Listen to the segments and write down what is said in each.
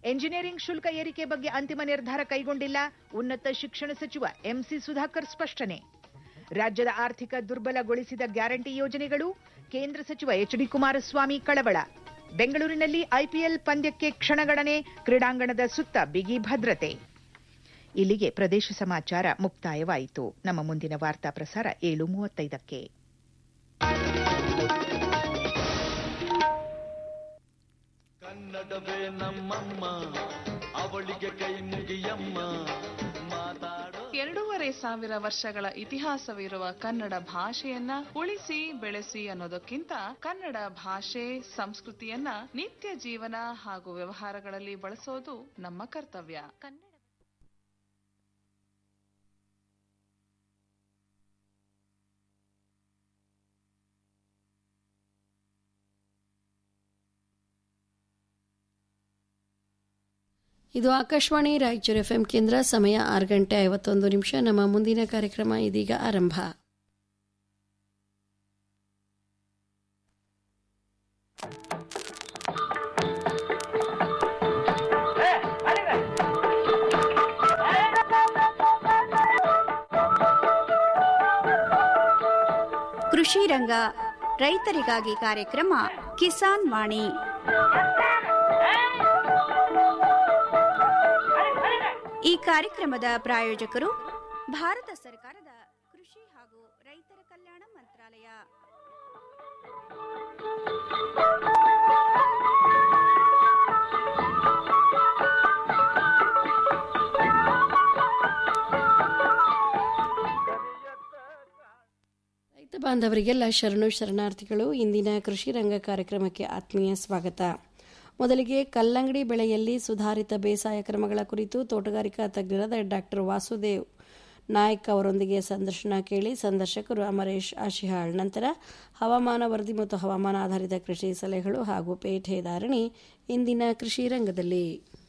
Engineering ಶುಲ್ಕ ಏರಿಕೆ ಬಗ್ಗೆ ಅಂತಿಮ ನಿರ್ಧಾರ ಕೈಗೊಂಡಿಲ್ಲ ಉನ್ನತ ಶಿಕ್ಷಣ ಸಚಿವ ಎಂಸಿ ಸುಧಾಕರ್ ಸ್ಪಷ್ಟನೆ ರಾಜ್ಯದ ಆರ್ಥಿಕ ದುರ್ಬಲಗೊಳಿಸಿದ ಗ್ಯಾರಂಟಿ ಯೋಜನೆಗಳು ಕೇಂದ್ರ ಸಚಿವ ಎಚ್ ಡಿ ಕುಮಾರಸ್ವಾಮಿ ಕಳವಳ ಬೆಂಗಳೂರಿನಲ್ಲಿ ಐಪಿಎಲ್ ಪಂದ್ಯಕ್ಕೆ ಕ್ಷಣಗಣನೆ ಕ್ರೀಡಾಂಗಣದ ಸುತ್ತ ಬಿಗಿ ಭದ್ರತೆ ಇಲ್ಲಿಗೆ ಪ್ರದೇಶ ಸಮಾಚಾರ ಮುಕ್ತಾಯವಾಯಿತು ನಮ್ಮ ಮುಂದಿನ ವಾರ್ತಾ ಪ್ರಸಾರ ಏಳು ಮೂವತ್ತೈದಕ್ಕೆ ಕನ್ನಡವೇ ನಮ್ಮಮ್ಮ ಅವಳಿಗೆ ಕೈ ಮುಗಿಯಮ್ಮ ಮಾತಾಡೋ ಎರಡೂವರೆ ಸಾವಿರ ವರ್ಷಗಳ ಇತಿಹಾಸವಿರುವ ಕನ್ನಡ ಭಾಷೆಯನ್ನ ಉಳಿಸಿ ಬೆಳೆಸಿ ಅನ್ನೋದಕ್ಕಿಂತ ಕನ್ನಡ ಭಾಷೆ ಸಂಸ್ಕೃತಿಯನ್ನ ನಿತ್ಯ ಜೀವನ ಹಾಗೂ ವ್ಯವಹಾರಗಳಲ್ಲಿ ಬಳಸೋದು ನಮ್ಮ ಕರ್ತವ್ಯ ಇದು ಆಕಾಶವಾಣಿ ರಾಯಚೂರು ಎಫ್ಎಂ ಕೇಂದ್ರ ಸಮಯ ಆರು ಗಂಟೆ ಐವತ್ತೊಂದು ನಿಮಿಷ ನಮ್ಮ ಮುಂದಿನ ಕಾರ್ಯಕ್ರಮ ಇದೀಗ ಆರಂಭ ಕೃಷಿ ರಂಗ ರೈತರಿಗಾಗಿ ಕಾರ್ಯಕ್ರಮ ಕಿಸಾನ್ ವಾಣಿ ಈ ಕಾರ್ಯಕ್ರಮದ ಪ್ರಾಯೋಜಕರು ಭಾರತ ಸರ್ಕಾರದ ಕೃಷಿ ಹಾಗೂ ರೈತರ ಕಲ್ಯಾಣ ಮಂತ್ರಾಲಯ ರೈತ ಬಾಂಧವರಿಗೆಲ್ಲ ಶರಣು ಶರಣಾರ್ಥಿಗಳು ಇಂದಿನ ಕೃಷಿ ರಂಗ ಕಾರ್ಯಕ್ರಮಕ್ಕೆ ಆತ್ಮೀಯ ಸ್ವಾಗತ ಮೊದಲಿಗೆ ಕಲ್ಲಂಗಡಿ ಬೆಳೆಯಲ್ಲಿ ಸುಧಾರಿತ ಬೇಸಾಯ ಕ್ರಮಗಳ ಕುರಿತು ತೋಟಗಾರಿಕಾ ತಜ್ಞರಾದ ಡಾಕ್ಟರ್ ವಾಸುದೇವ್ ನಾಯ್ಕ್ ಅವರೊಂದಿಗೆ ಸಂದರ್ಶನ ಕೇಳಿ ಸಂದರ್ಶಕರು ಅಮರೇಶ್ ಆಶಿಹಾಳ್ ನಂತರ ಹವಾಮಾನ ವರದಿ ಮತ್ತು ಹವಾಮಾನ ಆಧಾರಿತ ಕೃಷಿ ಸಲಹೆಗಳು ಹಾಗೂ ಪೇಟೆ ಧಾರಣಿ ಇಂದಿನ ಕೃಷಿ ರಂಗದಲ್ಲಿ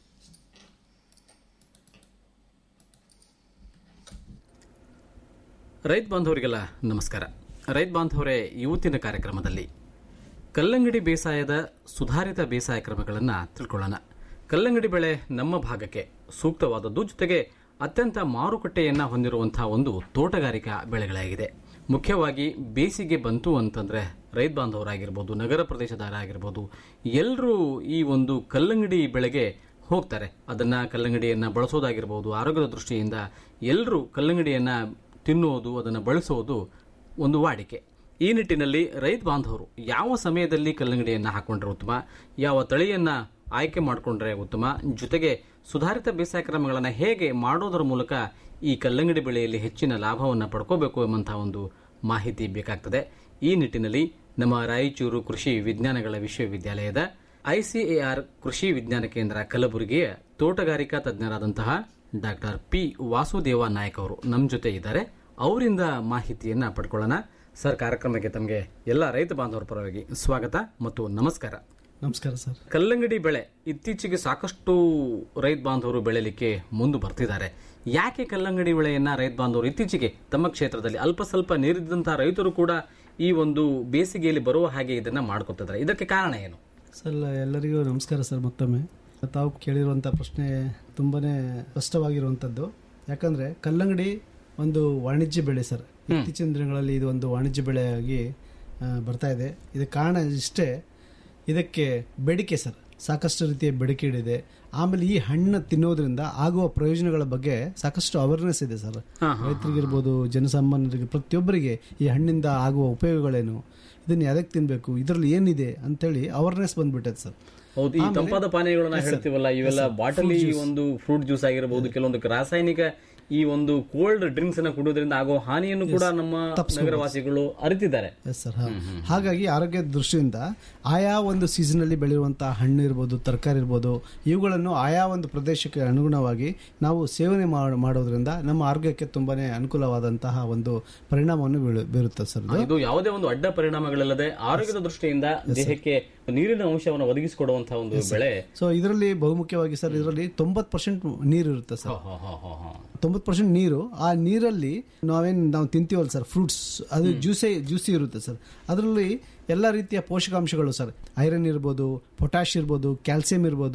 ರೈತ ಬಾಂಧವರಿಗೆಲ್ಲ ನಮಸ್ಕಾರ ರೈತ ಬಾಂಧವರೇ ಇವತ್ತಿನ ಕಾರ್ಯಕ್ರಮದಲ್ಲಿ ಕಲ್ಲಂಗಡಿ ಬೇಸಾಯದ ಸುಧಾರಿತ ಬೇಸಾಯ ಕ್ರಮಗಳನ್ನು ತಿಳ್ಕೊಳ್ಳೋಣ ಕಲ್ಲಂಗಡಿ ಬೆಳೆ ನಮ್ಮ ಭಾಗಕ್ಕೆ ಸೂಕ್ತವಾದದ್ದು ಜೊತೆಗೆ ಅತ್ಯಂತ ಮಾರುಕಟ್ಟೆಯನ್ನ ಹೊಂದಿರುವಂತಹ ಒಂದು ತೋಟಗಾರಿಕಾ ಬೆಳೆಗಳಾಗಿದೆ ಮುಖ್ಯವಾಗಿ ಬೇಸಿಗೆ ಬಂತು ಅಂತಂದ್ರೆ ರೈತ ಬಾಂಧವರಾಗಿರ್ಬೋದು ನಗರ ಪ್ರದೇಶದವರಾಗಿರ್ಬೋದು ಎಲ್ಲರೂ ಈ ಒಂದು ಕಲ್ಲಂಗಡಿ ಬೆಳೆಗೆ ಹೋಗ್ತಾರೆ ಅದನ್ನ ಕಲ್ಲಂಗಡಿಯನ್ನ ಬಳಸೋದಾಗಿರ್ಬೋದು ಆರೋಗ್ಯದ ದೃಷ್ಟಿಯಿಂದ ಎಲ್ಲರೂ ಕಲ್ಲಂಗಡಿಯನ್ನ ತಿನ್ನುವುದು ಅದನ್ನು ಬಳಸೋದು ಒಂದು ವಾಡಿಕೆ ಈ ನಿಟ್ಟಿನಲ್ಲಿ ರೈತ ಬಾಂಧವರು ಯಾವ ಸಮಯದಲ್ಲಿ ಕಲ್ಲಂಗಡಿಯನ್ನು ಹಾಕೊಂಡ್ರೆ ಉತ್ತಮ ಯಾವ ತಳಿಯನ್ನ ಆಯ್ಕೆ ಮಾಡಿಕೊಂಡ್ರೆ ಉತ್ತಮ ಜೊತೆಗೆ ಸುಧಾರಿತ ಬೇಸಾಯ ಕ್ರಮಗಳನ್ನು ಹೇಗೆ ಮಾಡೋದರ ಮೂಲಕ ಈ ಕಲ್ಲಂಗಡಿ ಬೆಳೆಯಲ್ಲಿ ಹೆಚ್ಚಿನ ಲಾಭವನ್ನು ಪಡ್ಕೋಬೇಕು ಎಂಬಂತಹ ಒಂದು ಮಾಹಿತಿ ಬೇಕಾಗ್ತದೆ ಈ ನಿಟ್ಟಿನಲ್ಲಿ ನಮ್ಮ ರಾಯಚೂರು ಕೃಷಿ ವಿಜ್ಞಾನಗಳ ವಿಶ್ವವಿದ್ಯಾಲಯದ ಐಸಿಎಆರ್ ಕೃಷಿ ವಿಜ್ಞಾನ ಕೇಂದ್ರ ಕಲಬುರಗಿಯ ತೋಟಗಾರಿಕಾ ತಜ್ಞರಾದಂತಹ ಡಾಕ್ಟರ್ ಪಿ ವಾಸುದೇವ ನಾಯಕ್ ಅವರು ನಮ್ಮ ಜೊತೆ ಇದ್ದಾರೆ ಅವರಿಂದ ಮಾಹಿತಿಯನ್ನ ಪಡ್ಕೊಳ್ಳೋಣ ಸರ್ ಕಾರ್ಯಕ್ರಮಕ್ಕೆ ತಮಗೆ ಎಲ್ಲ ರೈತ ಬಾಂಧವರ ಪರವಾಗಿ ಸ್ವಾಗತ ಮತ್ತು ನಮಸ್ಕಾರ ನಮಸ್ಕಾರ ಸರ್ ಕಲ್ಲಂಗಡಿ ಬೆಳೆ ಇತ್ತೀಚೆಗೆ ಸಾಕಷ್ಟು ರೈತ ಬಾಂಧವರು ಬೆಳೆಯಲಿಕ್ಕೆ ಮುಂದೆ ಬರ್ತಿದ್ದಾರೆ ಯಾಕೆ ಕಲ್ಲಂಗಡಿ ಬೆಳೆಯನ್ನ ರೈತ ಬಾಂಧವರು ಇತ್ತೀಚೆಗೆ ತಮ್ಮ ಕ್ಷೇತ್ರದಲ್ಲಿ ಅಲ್ಪ ಸ್ವಲ್ಪ ನೀರಿದ್ದಂತಹ ರೈತರು ಕೂಡ ಈ ಒಂದು ಬೇಸಿಗೆಯಲ್ಲಿ ಬರುವ ಹಾಗೆ ಇದನ್ನ ಮಾಡ್ಕೊತಿದ್ದಾರೆ ಇದಕ್ಕೆ ಕಾರಣ ಏನು ಸರ್ ಎಲ್ಲರಿಗೂ ನಮಸ್ಕಾರ ಸರ್ ಮತ್ತೊಮ್ಮೆ ತಾವು ಕೇಳಿರುವಂಥ ಪ್ರಶ್ನೆ ತುಂಬಾನೇ ಸ್ಪಷ್ಟವಾಗಿರುವಂಥದ್ದು ಯಾಕಂದ್ರೆ ಕಲ್ಲಂಗಡಿ ಒಂದು ವಾಣಿಜ್ಯ ಬೆಳೆ ಸರ್ ಇತ್ತೀಚಿನ ದಿನಗಳಲ್ಲಿ ಇದು ಒಂದು ವಾಣಿಜ್ಯ ಬೆಳೆಯಾಗಿ ಆ, ಬರ್ತಾ ಇದೆ ಇದಕ್ಕೆ ಕಾರಣ ಇಷ್ಟೇ ಇದಕ್ಕೆ ಬೇಡಿಕೆ ಸರ್ ಸಾಕಷ್ಟು ರೀತಿಯ ಬೇಡಿಕೆ ಇದೆ ಆಮೇಲೆ ಈ ಹಣ್ಣು ತಿನ್ನೋದ್ರಿಂದ ಆಗುವ ಪ್ರಯೋಜನಗಳ ಬಗ್ಗೆ ಸಾಕಷ್ಟು ಅವೇರ್ನೆಸ್ ಇದೆ ಸರ್ ರೈತರಿಗಿರ್ಬೋದು ಜನಸಾಮಾನ್ಯರಿಗೆ ಪ್ರತಿಯೊಬ್ಬರಿಗೆ ಈ ಹಣ್ಣಿಂದ ಆಗುವ ಉಪಯೋಗಗಳೇನು ಇದನ್ನ ಯಾವ್ದಕ್ಕೆ ತಿನ್ಬೇಕು ಇದರಲ್ಲಿ ಏನಿದೆ ಅಂತೇಳಿ ಅವೇರ್ನೆಸ್ ಬಂದ್ಬಿಟ್ಟೈತೆ ಸರ್ ಹೌದು ಈ ತಂಪಾದ ಪಾನೀಯಗಳನ್ನ ಹೇಳ್ತೀವಲ್ಲ ಇವೆಲ್ಲ ಬಾಟಲಿ ಒಂದು ಫ್ರೂಟ್ ಜ್ಯೂಸ್ ಆಗಿರಬಹುದು ಕೆಲವೊಂದು ರಾಸಾಯನಿಕ ಈ ಒಂದು ಕೋಲ್ಡ್ ಡ್ರಿಂಕ್ಸ್ ಅನ್ನ ಕುಡಿಯೋದ್ರಿಂದ ಆಗೋ ಹಾನಿಯನ್ನು ಕೂಡ ನಮ್ಮ ನಗರವಾಸಿಗಳು ಅರಿತಿದ್ದಾರೆ ಎಸ್ ಸರ್ ಹಾಗಾಗಿ ಆರೋಗ್ಯದ ದೃಷ್ಟಿಯಿಂದ ಆಯಾ ಒಂದು ಸೀಸನ್ ಅಲ್ಲಿ ಬೆಳೆಯುವಂತಹ ಹಣ್ಣು ಇರ್ಬೋದು ತರಕಾರಿ ಇರ್ಬೋದು ಇವುಗಳನ್ನು ಆಯಾ ಒಂದು ಪ್ರದೇಶಕ್ಕೆ ಅನುಗುಣವಾಗಿ ನಾವು ಸೇವನೆ ಮಾಡ್- ಮಾಡೋದ್ರಿಂದ ನಮ್ಮ ಆರೋಗ್ಯಕ್ಕೆ ತುಂಬಾನೇ ಅನುಕೂಲವಾದಂತಹ ಒಂದು ಪರಿಣಾಮವನ್ನು ಬೀಳು- ಬೀರುತ್ತದೆ ಸರ್ ಇದು. ಇದು ಯಾವುದೇ ಒಂದು ಅಡ್ಡ ಪರಿಣಾಮಗಳಿಲ್ಲದೆ ಆರೋಗ್ಯದ ದೃಷ್ಟಿಯಿಂದ ದೇಹಕ್ಕೆ ನೀರಿನ ಅಂಶವನ್ನು ಒದಗಿಸಿಕೊಡುವಂತಹ ಒಂದು ಬೆಳೆ ಸೊ ಇದರಲ್ಲಿ ಬಹುಮುಖ್ಯವಾಗಿ ಸರ್ ಇದರಲ್ಲಿ ತೊಂಬತ್ ಪರ್ಸೆಂಟ್ ನೀರು ಇರುತ್ತೆ ಸರ್ ಹ, ಹ, ಹ, ಹ. ತೊಂಬತ್ತು ಪರ್ಸೆಂಟ್ ನೀರು ಆ ನೀರಲ್ಲಿ ನಾವೇನು ನಾವು ತಿಂತೀವಲ್ಲ ಸರ್ ಫ್ರೂಟ್ಸ್ ಅದು ಜ್ಯೂಸೇ ಜ್ಯೂಸಿ ಇರುತ್ತೆ ಸರ್ ಅದರಲ್ಲಿ ಎಲ್ಲ ರೀತಿಯ ಪೋಷಕಾಂಶಗಳು ಸರ್ ಐರನ್ ಇರ್ಬೋದು ಪೊಟ್ಯಾಶ್ ಇರ್ಬೋದು ಕ್ಯಾಲ್ಸಿಯಂ ಇರ್ಬೋದು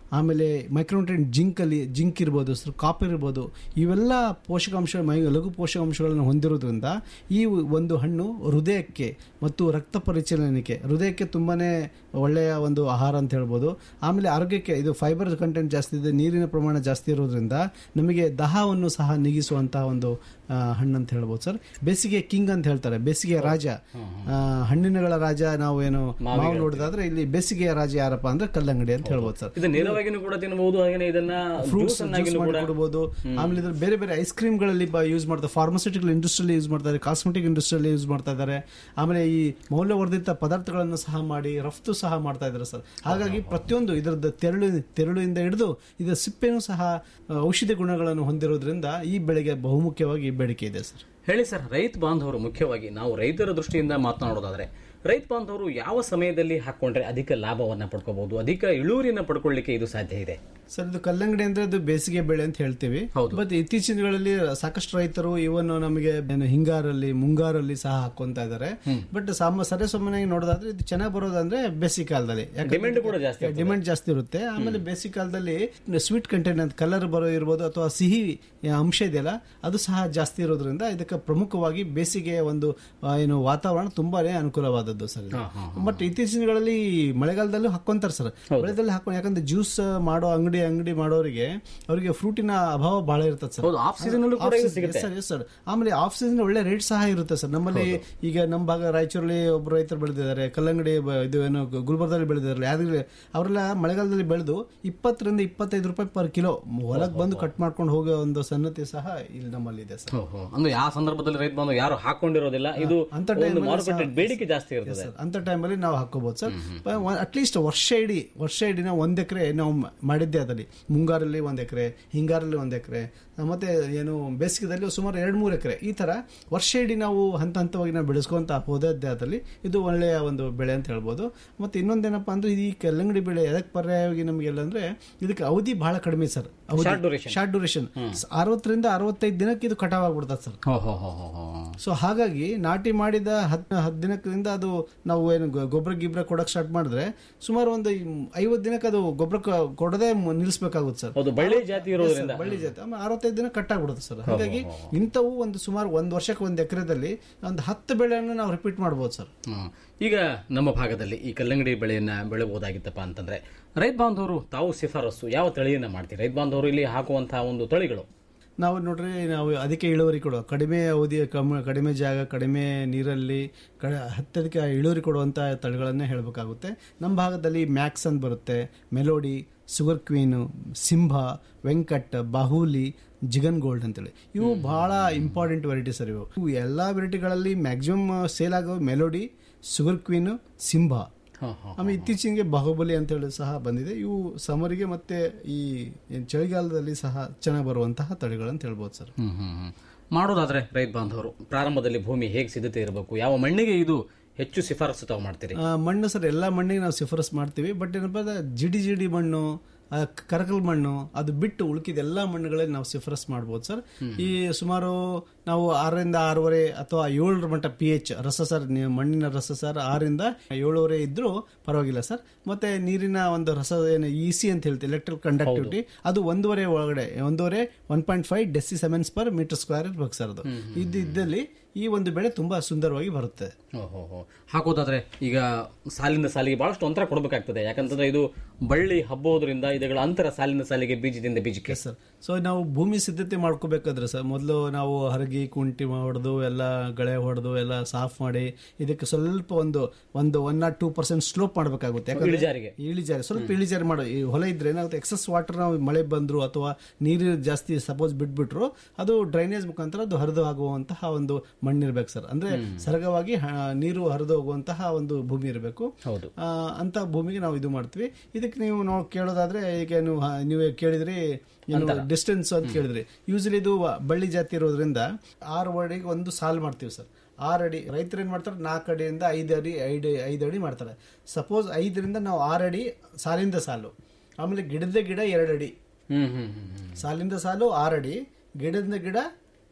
ಆಮೇಲೆ ಮೈಕ್ರೋನ್ಯೂಟ್ರಿಯನ್ ಜಿಂಕ್ ಅಲ್ಲಿ ಜಿಂಕ್ ಇರ್ಬೋದು ಸರ್ ಕಾಪರ್ ಇರ್ಬೋದು ಇವೆಲ್ಲ ಪೋಷಕಾಂಶ ಮೈ ಲಘು ಪೋಷಕಾಂಶಗಳನ್ನು ಹೊಂದಿರೋದ್ರಿಂದ ಈ ಒಂದು ಹಣ್ಣು ಹೃದಯಕ್ಕೆ ಮತ್ತು ರಕ್ತ ಪರಿಚಲನೆಗೆ ಹೃದಯಕ್ಕೆ ತುಂಬಾನೇ ಒಳ್ಳೆಯ ಒಂದು ಆಹಾರ ಅಂತ ಹೇಳ್ಬೋದು ಆಮೇಲೆ ಆರೋಗ್ಯಕ್ಕೆ ಇದು ಫೈಬರ್ ಕಂಟೆಂಟ್ ಜಾಸ್ತಿ ಇದೆ ನೀರಿನ ಪ್ರಮಾಣ ಜಾಸ್ತಿ ಇರೋದ್ರಿಂದ ನಮಗೆ ದಹವನ್ನು ಸಹ ನೀಗಿಸುವಂತಹ ಒಂದು ಆ, ಹಣ್ಣು ಅಂತ ಹೇಳ್ಬೋದು ಸರ್ ಬೇಸಿಗೆ ಕಿಂಗ್ ಅಂತ ಹೇಳ್ತಾರೆ ಬೇಸಿಗೆ ರಾಜ ಆ, ಹಣ್ಣಿನಗಳ ರಾಜ ನಾವು ಏನು ಮಾವು ನೋಡಿದಾದ್ರೆ ಇಲ್ಲಿ ಬೇಸಿಗೆಯ ರಾಜ ಯಾರಪ್ಪ ಅಂದ್ರೆ ಕಲ್ಲಂಗಡಿ ಅಂತ ಹೇಳ್ಬೋದು ಸರ್ ಇದು ನೇರವಾಗಿನೂ ಕೂಡ ತಿನ್ನಬಹುದು ಹಾಗೇನೆ ಇದನ್ನ ಫ್ರೂಟ್ಸ್ ಜ್ಯೂಸ್ ಅನ್ನಾಗಿನೂ ಕೂಡ ಕೊಡಬಹುದು ಆಮೇಲೆ ಇದ್ರ ಬೇರೆ ಬೇರೆ ಐಸ್ ಕ್ರೀಮ್ ಗಳಲ್ಲಿ ಯೂಸ್ ಮಾಡ್ತಾರೆ ಫಾರ್ಮಸ್ಯೂಟಿಕಲ್ ಇಂಡಸ್ಟ್ರಿಯಲ್ಲಿ ಯೂಸ್ ಮಾಡ್ತಾರೆ ಕಾಸ್ಮೆಟಿಕ್ ಇಂಡಸ್ಟ್ರಿಯಲ್ಲಿ ಯೂಸ್ ಮಾಡ್ತಾ ಇದ್ದಾರೆ ಆಮೇಲೆ ಈ ಮೌಲ್ಯವರ್ಧಿತ ಪದಾರ್ಥಗಳನ್ನು ಸಹ ಮಾಡಿ ರಫ್ತು ಸಹ ಮಾಡ್ತಾ ಇದ್ದಾರೆ ಸರ್ ಹಾಗಾಗಿ ಪ್ರತಿಯೊಂದು ಇದರದ ತೆರಳು ತೆರಳಿಂದ ಹಿಡಿದು ಇದರ ಸಿಪ್ಪೆನೂ ಸಹ ಆ, ಔಷಧಿ ಗುಣಗಳನ್ನು ಹೊಂದಿರೋದ್ರಿಂದ ಈ ಬೆಳೆಗೆ ಬಹುಮುಖ್ಯವಾಗಿ ಬೇಡಿಕೆ ಇದೆ ಸರ್ ಹೇಳಿ ಸರ್ ರೈತ ಬಾಂಧವರು ಮುಖ್ಯವಾಗಿ ನಾವು ರೈತರ ದೃಷ್ಟಿಯಿಂದ ಮಾತನಾಡೋದಾದ್ರೆ ರೈತ ಬಾಂಧವರು ಯಾವ ಸಮಯದಲ್ಲಿ ಹಾಕೊಂಡ್ರೆ ಅಧಿಕ ಲಾಭವನ್ನ ಪಡ್ಕೋಬಹುದು ಅಧಿಕ ಇಳುವರಿಯನ್ನ ಪಡ್ಕೊಳ್ಳಿಕ್ಕೆ ಇದು ಸಾಧ್ಯ ಇದೆ ಸರ್ ಇದು ಕಲ್ಲಂಗಡಿ ಅಂದ್ರೆ ಅದು ಬೇಸಿಗೆ ಬೆಳೆ ಅಂತ ಹೇಳ್ತೀವಿ ಹೌದು. ಬಟ್ ಇತ್ತೀಚಿನ ದಿನಗಳಲ್ಲಿ ಸಾಕಷ್ಟು ರೈತರು ಇವನ್ ನಮಗೆ ಏನು ಹಿಂಗಾರಲ್ಲಿ ಮುಂಗಾರಲ್ಲಿ ಸಹ ಹಾಕೊಂತ ಇದ್ದಾರೆ ಬಟ್ ಸಾಮ ಸರಿ ಸಾಮಾನ್ಯವಾಗಿ ನೋಡೋದಾದ್ರೆ ಇದು ಚೆನ್ನಾಗಿ ಬರೋದಂದ್ರೆ ಬೇಸಿಗೆ ಕಾಲದಲ್ಲಿ ಡಿಮ್ಯಾಂಡ್ ಕೂಡ ಜಾಸ್ತಿ ಇರ್ತದೆ. ಡಿಮ್ಯಾಂಡ್ ಜಾಸ್ತಿ ಇರುತ್ತೆ ಆಮೇಲೆ ಬೇಸಿಗೆ ಕಾಲದಲ್ಲಿ ಸ್ವೀಟ್ ಕಂಟೆಂಟ್ ಅಂತ ಕಲರ್ ಬರೋ ಇರ್ಬೋದು ಅಥವಾ ಸಿಹಿ ಅಂಶ ಇದೆಯಲ್ಲ ಅದು ಸಹ ಜಾಸ್ತಿ ಇರೋದ್ರಿಂದ ಇದಕ್ಕೆ ಪ್ರಮುಖವಾಗಿ ಬೇಸಿಗೆಯ ಒಂದು ಆ, ಏನು ವಾತಾವರಣ ತುಂಬಾನೇ ಅನುಕೂಲವಾದದ್ದು ಸರ್ ಇದು. ಬಟ್ ಇತ್ತೀಚಿನ ದಿನಗಳಲ್ಲಿ ಮಳೆಗಾಲದಲ್ಲೂ ಹಾಕೊಂತಾರೆ ಸರ್ ಮಳೆಗಾಲದಲ್ಲಿ ಹಾಕೊಂಡು ಯಾಕಂದ್ರೆ ಜ್ಯೂಸ್ ಮಾಡೋ ಅಂಗಡಿ ಅಂಗಡಿ ಮಾಡೋರಿಗೆ ಅವರಿಗೆ ಫ್ರೂಟಿನ ಅಭಾವ ಬಹಳ ಇರ್ತದೆ ಸರ್ ಹೌದು ಆಫ್ ಸೀಸನ್ ಅಲ್ಲೂ ಕೂಡ ಇದು ಸಿಗುತ್ತೆ ಸರ್ ಸರ್ ಆಮೇಲೆ ಆಫ್ ಸೀಸನ್ ಒಳ್ಳೆ ರೇಟ್ ಸಹ ಇರುತ್ತೆ ಸರ್ ನಮ್ಮಲ್ಲಿ ಈಗ ನಮ್ಮ ಭಾಗ ರಾಯಚೂರಲ್ಲಿ ಒಬ್ಬರು ರೈತರು ಬೆಳೆದಿದ್ದಾರೆ ಕಲ್ಲಂಗಡಿ ಬ- ಇದು ಏನು ಗುಲ್ಬರ್ಗದಲ್ಲಿ ಬೆಳೆದಿದ್ದಾರೆ ಯಾವ್ದು ಅವರೆಲ್ಲ ಮಳೆಗಾಲದಲ್ಲಿ ಬೆಳೆದು ಇಪ್ಪತ್ತರಿಂದ ಇಪ್ಪತ್ತೈದು ರೂಪಾಯಿ ಪರ್ ಕಿಲೋ ಹೊಲಕ್ಕೆ ಬಂದು ಕಟ್ ಮಾಡ್ಕೊಂಡು ಹೋಗೋ ಒಂದು ಸನ್ನತಿ ಸಹ ಇಲ್ಲಿ ನಮ್ಮಲ್ಲಿ ಇದೆ ಸರ್ ಓಹೋ. ಅಂದ್ರೆ ಯಾವ ಸಂದರ್ಭದಲ್ಲಿ ರೈತ ಬಾಂಧವ ಯಾರು ಹಾಕೊಂಡಿರೋದಿಲ್ಲ ಇದು ಅಂತ ಒಂದು ಟೈಮಲ್ಲಿ ಮಾರುಕಟ್ಟೆ ಸಹ- ಬೇಡಿಕೆ ಜಾಸ್ತಿ ಇರ್ತದೆ ಸರ್ ಅಂತ ಟೈಮಲ್ಲಿ ನಾವು ಹಾಕೋಬಹುದು ಸರ್ ಅಟ್ಲೀಸ್ಟ್ ವರ್ಷ ಇಡೀ ವರ್ಷ ಇಡೀ ನಾವು ಒಂದ್ ಎಕರೆ ನಾವು ಮ- ಮಾಡಿದ್ದೆ ಅದರಲ್ಲಿ ಮುಂಗಾರಲ್ಲಿ ಒಂದ್ ಎಕರೆ ಹಿಂಗಾರಲ್ಲಿ ಒಂದ್ ಎಕರೆ ಮತ್ತೆ ಏನು ಬೇಸಿಗೆದಲ್ಲಿ ಸುಮಾರು ಎರಡ್ ಮೂರು ಎಕರೆ ಈ ತರ ವರ್ಷ ಇಡೀ ನಾವು ಹಂತ ಹಂತವಾಗಿ ನಾವು ಬೆಳೆಸ್ಕೊಂತ ಹೋದದ್ದೇ ಅದರಲ್ಲಿ ಇದು ಒಳ್ಳೆಯ ಒಂದು ಬೆಳೆ ಅಂತ ಹೇಳ್ಬೋದು ಮತ್ತೆ ಇನ್ನೊಂದೇನಪ್ಪ ಅಂದ್ರೆ ಈ ಕಲ್ಲಂಗಡಿ ಬೆಳೆ ಎದಕ್ಕೆ ಪರ್ಯಾಯವಾಗಿ ನಮಗೆಲ್ಲ ಅಂದ್ರೆ ಇದಕ್ಕೆ ಅವಧಿ ಬಹಳ ಕಡಿಮೆ sir Short duration. Short duration ಅರವತ್ತರಿಂದ ಅರವತ್ತೈದು ದಿನಕ್ಕೆ ಇದು ಕಟಾವ್ ಆಗ್ಬಿಡ್ತದೆ ಸರ್ ಓಹೋ ಹೋ ಹೋ ಹೋ. ಸೊ ಹಾಗಾಗಿ ನಾಟಿ ಮಾಡಿದ ಹತ್ ಹತ್ತು ದಿನದಿಂದ ಅದು ನಾವು ಏನು ಗೊ- ಗೊಬ್ಬರ ಗಿಬ್ಬರ ಕೊಡಕ್ ಸ್ಟಾರ್ಟ್ ಮಾಡಿದ್ರೆ ಸುಮಾರು ಒಂದು ಐವತ್ತು ದಿನಕ್ಕೆ ಅದು ಗೊಬ್ಬರ ಕ- ಕೊಡದೆ ಮ್- ನಿಲ್ಲಿಸ್ಬೇಕಾಗುತ್ತೆ ಸರ್ ಹೌದು ಬಳ್ಳಿ ಜಾತಿ ಇರೋದ್ರಿಂದ ಬಳ್ಳಿ ಜಾತಿ ಆಮೇಲೆ ಅರವತ್ತೈದು ದಿನ ಕಟ್ ಆಗ್ಬಿಡುತ್ತೆ ಸರ್ ಹಾಗಾಗಿ ಇಂಥವು ಒಂದು ಸುಮಾರು ಒಂದು ವರ್ಷಕ್ಕೆ ಒಂದು ಎಕರೆದಲ್ಲಿ ಒಂದು ಹತ್ತು ಬೆಳೆಯನ್ನು ನಾವು ರಿಪೀಟ್ ಮಾಡ್ಬೋದು ಸರ್ ಹ್ಮ್. ಈಗ ನಮ್ಮ ಭಾಗದಲ್ಲಿ ಈ ಕಲ್ಲಂಗಡಿ ಬೆಳೆಯನ್ನ ಬೆಳೆಬಹುದಾಗಿತ್ತಪ್ಪ ಅಂತಂದ್ರೆ ರೈತ ಬಾಂಧವರು ತಾವು ಶಿಫಾರಸು ಯಾವ ತಳಿಯನ್ನ ಮಾಡ್ತೀರಿ ರೈತ ಬಾಂಧವರು ಇಲ್ಲಿ ಹಾಕುವಂತಹ ಒಂದು ತಳಿಗಳು ನಾವು ನೋಡ್ರಿ ನಾವು ಅದಕ್ಕೆ ಇಳುವರಿ ಕೊಡುವ ಕಡಿಮೆ ಅವಧಿಯ ಕಮ್ ಕಡಿಮೆ ಜಾಗ ಕಡಿಮೆ ನೀರಲ್ಲಿ ಕ ಅತ್ಯಧಿಕ ಇಳುವರಿ ಕೊಡುವಂಥ ತಳಿಗಳನ್ನೇ ಹೇಳಬೇಕಾಗುತ್ತೆ ನಮ್ಮ ಭಾಗದಲ್ಲಿ ಮ್ಯಾಕ್ಸ್ ಅಂತ ಬರುತ್ತೆ melody sugar queen Simha Venkat Bahubali ಜಿಗನ್ ಗೋಲ್ಡ್ ಅಂತೇಳಿ ಇವು ಬಹಳ ಇಂಪಾರ್ಟೆಂಟ್ ವೆರೈಟಿ ಸರ್ ಇವು ಇವು ಎಲ್ಲ ವೆರೈಟಿಗಳಲ್ಲಿ ಮ್ಯಾಕ್ಸಿಮಮ್ ಸೇಲ್ ಆಗೋ ಮೆಲೋಡಿ ಸುಗರ್ ಕ್ವೀನು ಸಿಂಹ ಹಾ, ಹಾ. ಆಮೇಲೆ ಇತ್ತೀಚೆಗೆ ಬಾಹುಬಲಿ ಅಂತ ಹೇಳಿ ಸಹ ಬಂದಿದೆ ಇವು ಸಮರಿಗೆ ಮತ್ತೆ ಈ ಏನ್ ಚಳಿಗಾಲದಲ್ಲಿ ಸಹ ಚೆನ್ನಾಗಿ ಬರುವಂತಹ ತಳಿಗಳಂತ ಹೇಳ್ಬೋದು ಸರ್ ಹ್ಮ್ ಹ್ಮ್ ಹ್ಮ್. ಮಾಡೋದಾದ್ರೆ ರೈತ ಬಾಂಧವರು ಪ್ರಾರಂಭದಲ್ಲಿ ಭೂಮಿ ಹೇಗೆ ಸಿದ್ಧತೆ ಇರಬೇಕು ಯಾವ ಮಣ್ಣಿಗೆ ಇದು ಹೆಚ್ಚು ಶಿಫಾರಸು ತಾವು ಮಾಡ್ತೀರಿ ಆ, ಮಣ್ಣು ಸರ್ ಎಲ್ಲ ಮಣ್ಣಿಗೆ ನಾವು ಶಿಫಾರಸ್ ಮಾಡ್ತೀವಿ ಬಟ್ ಏನಪ್ಪ ಅಂದ್ರೆ ಜಿಡಿ ಜಿಡಿ ಮಣ್ಣು ಆ, ಕರಕಲ್ ಮಣ್ಣು ಅದು ಬಿಟ್ಟು ಉಳ್ಕಿದ ಎಲ್ಲಾ ಮಣ್ಣುಗಳಲ್ಲಿ ನಾವು ಶಿಫಾರಸ್ ಮಾಡ್ಬೋದು ಸರ್ ಈ ಸುಮಾರು ನಾವು ಆರರಿಂದ ಆರೂವರೆ ಅಥವಾ ಏಳರ ಮಟ್ಟ ಪಿ ಎಚ್ ರಸ ಸರ್ ನೀವು ಮಣ್ಣಿನ ರಸ ಸರ್ ಆರರಿಂದ ಏಳುವರೆ ಇದ್ರೂ ಪರವಾಗಿಲ್ಲ ಸರ್ ಮತ್ತೆ ನೀರಿನ ಒಂದು ರಸ ಏನು ಇ ಸಿ ಅಂತ ಹೇಳ್ತೀವಿ ಎಲೆಕ್ಟ್ರಿಕ್ ಕಂಡಕ್ಟಿವಿಟಿ ಅದು ಒಂದೂವರೆ ಒಳಗಡೆ ಒಂದೂವರೆ one point five decisiemens per metre square ಇರ್ಬೇಕು ಸರ್ ಅದು ಇದ್ದಲ್ಲಿ ಈ ಒಂದು ಬೆಳೆ ತುಂಬಾ ಸುಂದರವಾಗಿ ಬರುತ್ತೆ ಓಹೋ ಹೋ. ಹಾಕೋದಾದ್ರೆ ಈಗ ಸಾಲಿನ ಸಾಲಿಗೆ ಬಹಳಷ್ಟು ಅಂತರ ಕೊಡಬೇಕಾಗ್ತದೆ ಯಾಕಂತಂದ್ರೆ ಇದು ಬಳ್ಳಿ ಹಬ್ಬೋದ್ರಿಂದ ಇದಗಳ ಅಂತರ ಸಾಲಿನ ಸಾಲಿಗೆ ಬೀಜದಿಂದ ಬೀಜಕ್ಕೆ ಸರ್ ಸೊ ನಾವು ಭೂಮಿ ಸಿದ್ಧತೆ ಮಾಡ್ಕೋಬೇಕಾದ್ರೆ ಸರ್ ಮೊದಲು ನಾವು ಹರಗಿ ಕುಂಟಿ ಹೊಡೆದು ಎಲ್ಲ ಗಳೆ ಹೊಡೆದು ಎಲ್ಲ ಸಾಫ್ ಮಾಡಿ ಇದಕ್ಕೆ ಸ್ವಲ್ಪ ಒಂದು ಒಂದು one not two percent slope ಮಾಡಬೇಕಾಗುತ್ತೆ ಇಳಿಜಾರಿಗೆ. ಇಳಿಜಾರಿ ಸ್ವಲ್ಪ ಇಳಿಜಾರಿ ಮಾಡೋ ಈ ಹೊಲ ಇದ್ರೆ ಏನಾಗುತ್ತೆ ಎಕ್ಸಸ್ ವಾಟರ್ ನಾವು ಮಳೆ ಬಂದ್ರು ಅಥವಾ ನೀರು ಜಾಸ್ತಿ ಸಪೋಸ್ ಬಿಟ್ಬಿಟ್ರು ಅದು ಡ್ರೈನೇಜ್ ಮುಖಾಂತರ ಅದು ಹರಿದು ಆಗುವಂತಹ ಒಂದು ಮಣ್ಣಿರ್ಬೇಕು ಸರ್ ಅಂದ್ರೆ ಸರಗವಾಗಿ ಹ- ನೀರು ಹರಿದು ಹೋಗುವಂತಹ ಒಂದು ಭೂಮಿ ಇರಬೇಕು ಹೌದು ಆ, ಅಂತ ಭೂಮಿಗೆ ನಾವು ಇದು ಮಾಡ್ತೀವಿ ಇದಕ್ಕೆ ನೀವು ನಾವು ಕೇಳೋದಾದ್ರೆ ಈಗ ನೀವು ಹ- ನೀವು ಕೇಳಿದ್ರಿ ಡಿಸ್ಟೆನ್ಸ್ ಅಂತ ಕೇಳಿದ್ರಿ ಯೂಸಲಿ ಇದು ಬಳ್ಳಿ ಜಾತಿ ಇರೋದ್ರಿಂದ ಆರು ಅಡಿಗೆ ಒಂದು ಸಾಲ್ ಮಾಡ್ತೀವಿ ಸರ್ ಆರು ಅಡಿ ರೈತರು ಏನ್ ಮಾಡ್ತಾರೆ ನಾಲ್ಕು ಅಡಿಯಿಂದ ಐದು ಅಡಿ ಐದು ಐದು ಅಡಿ ಮಾಡ್ತಾರೆ ಸಪೋಸ್ ಐದರಿಂದ ನಾವು ಆರು ಅಡಿ ಸಾಲಿಂದ ಸಾಲು ಆಮೇಲೆ ಗಿಡದ ಗಿಡ ಎರಡು ಅಡಿ ಹ್ಮ್ ಹ್ಮ್ ಹ್ಮ್ ಹ್ಮ್. ಸಾಲಿಂದ ಸಾಲು ಆರು ಅಡಿ ಗಿಡದಿಂದ ಗಿಡ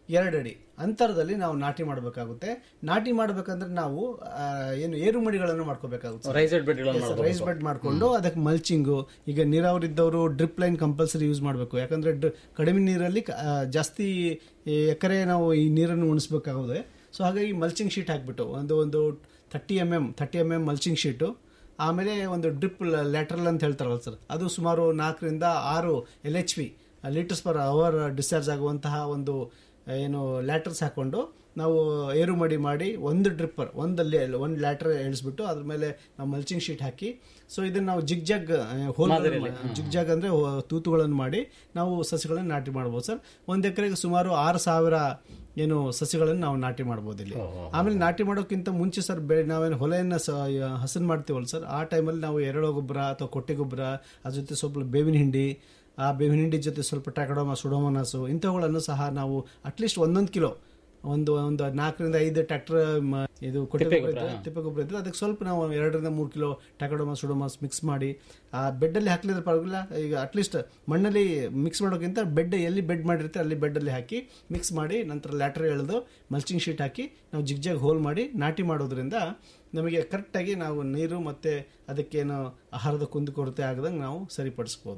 ಎರಡಡಿ ಅಂತರದಲ್ಲಿ ನಾವು ನಾಟಿ ಮಾಡಬೇಕಾಗುತ್ತೆ ನಾಟಿ ಮಾಡಬೇಕಂದ್ರೆ ನಾವು ಆ, ಏನು ಏರು ಮಡಿಗಳನ್ನು ಮಾಡ್ಕೋಬೇಕಾಗುತ್ತೆ ರೈಸೆಡ್ ಬೆಡ್ಗಳನ್ನು ರೈಸ್ ಬೆಡ್ ಮಾಡ್ಕೊಂಡು ಅದಕ್ಕೆ ಮಲ್ಚಿಂಗು ಈಗ ನೀರಾವರಿ ಇದ್ದವರು ಡ್ರಿಪ್ ಲೈನ್ ಕಂಪಲ್ಸರಿ ಯೂಸ್ ಮಾಡಬೇಕು ಯಾಕಂದ್ರೆ ಡ್- ಕಡಿಮೆ ನೀರಲ್ಲಿ ಕ- ಆ, ಜಾಸ್ತಿ ಎಕರೆ ನಾವು ಈ ನೀರನ್ನು ಉಣಿಸ್ಬೇಕಾಗುತ್ತೆ ಸೊ ಹಾಗಾಗಿ ಮಲ್ಚಿಂಗ್ ಶೀಟ್ ಹಾಕ್ಬಿಟ್ಟು ಒಂದು ಒಂದು thirty M M thirty M M mulching sheet ಆಮೇಲೆ ಒಂದು ಡ್ರಿಪ್ ಲ್ಯಾಟ್ರಲ್ ಅಂತ ಹೇಳ್ತಾರಲ್ಲ ಸರ್ ಅದು ಸುಮಾರು ನಾಲ್ಕರಿಂದ ಆರು L H V litres per hour discharge ಆಗುವಂತಹ ಒಂದು ಏನು ಲ್ಯಾಟರ್ಸ್ ಹಾಕೊಂಡು ನಾವು ಏರು ಮಡಿ ಮಾಡಿ ಒಂದು ಡ್ರಿಪ್ಪರ್ ಒಂದು ಒಂದು ಲ್ಯಾಟರ್ ಎಳಿಸ್ಬಿಟ್ಟು ಅದ್ರ ಮೇಲೆ ನಾವು ಮಲ್ಚಿಂಗ್ ಶೀಟ್ ಹಾಕಿ ಸೊ ಇದನ್ನ ನಾವು ಜಿಗ್ ಜಗ್ ಹೋಲ್ ಜಿಗ್ ಜಗ್ ಅಂದ್ರೆ ಹೋ- ತೂತುಗಳನ್ನು ಮಾಡಿ ನಾವು ಸಸಿಗಳನ್ನು ನಾಟಿ ಮಾಡ್ಬೋದು ಸರ್ ಒಂದ್ ಎಕರೆಗೆ ಸುಮಾರು ಆರು ಸಾವಿರ ಏನು ಸಸಿಗಳನ್ನು ನಾವು ನಾಟಿ ಮಾಡ್ಬೋದು ಇಲ್ಲಿ ಆಮೇಲೆ ನಾಟಿ ಮಾಡೋಕ್ಕಿಂತ ಮುಂಚೆ ಸರ್ ಬೆ ನಾವೇನು ಹೊಲೆಯನ್ನ ಸ ಹಸನ್ ಮಾಡ್ತೀವಲ್ಲ ಸರ್ ಆ ಟೈಮಲ್ಲಿ ನಾವು ಎರೆಹುಳ ಗೊಬ್ಬರ ಅಥವಾ ಕೊಟ್ಟೆ ಗೊಬ್ಬರ ಅದ್ರ ಜೊತೆ ಸ್ವಲ್ಪ ಬೇವಿನ ಹಿಂಡಿ ಆ ಬೇವಿನ ಹಿಂಡಿ ಜೊತೆ ಸ್ವಲ್ಪ ಟ್ಯಾಕಡೋಮ ಸುಡೋಮನಸು ಇಂಥವುಗಳನ್ನು ಸಹ ನಾವು ಅಟ್ಲೀಸ್ಟ್ ಒಂದೊಂದು ಕಿಲೋ ಒಂದು ಒಂದು ನಾಲ್ಕರಿಂದ ಐದು ಟ್ರ್ಯಾಕ್ಟರ್ ಇದು ಕೊಟ್ಟೆ ಗೊಬ್ಬರ ಇದ್ರೆ ತಿಪ್ಪೆ ಗೊಬ್ಬರ ಇದ್ರೆ ಅದಕ್ಕೆ ಸ್ವಲ್ಪ ನಾವು ಎರಡರಿಂದ ಮೂರು ಕಿಲೋ ಟ್ಯಾಕಡೋಮ ಸುಡೋಮಾಸ್ ಮಿಕ್ಸ್ ಮಾಡಿ ಆ ಬೆಡ್ಡಲ್ಲಿ ಹಾಕ್ಲಿದ್ರೆ ಪರವಾಗಿಲ್ಲ ಈಗ ಅಟ್ಲೀಸ್ಟ್ ಮಣ್ಣಲ್ಲಿ ಮಿಕ್ಸ್ ಮಾಡೋಕ್ಕಿಂತ ಬೆಡ್ ಎಲ್ಲಿ ಬೆಡ್ ಮಾಡಿರುತ್ತೆ ಅಲ್ಲಿ ಬೆಡ್ಡಲ್ಲಿ ಹಾಕಿ ಮಿಕ್ಸ್ ಮಾಡಿ ನಂತರ ಲ್ಯಾಟ್ರ್ ಎಳೆದು ಮಲ್ಚಿಂಗ್ ಶೀಟ್ ಹಾಕಿ ನಾವು ಜಿಗ್ಜಾಗ್ ಹೋಲ್ ಮಾಡಿ ನಾಟಿ ಮಾಡೋದ್ರಿಂದ ನಮಗೆ ಕರೆಕ್ಟಾಗಿ ನಾವು ನೀರು ಮತ್ತೆ ಅದಕ್ಕೇನು ಆಹಾರದ ಕುಂದುಕೊರತೆ ಆಗದಂಗೆ ನಾವು ಸರಿಪಡಿಸ್ಬೋದು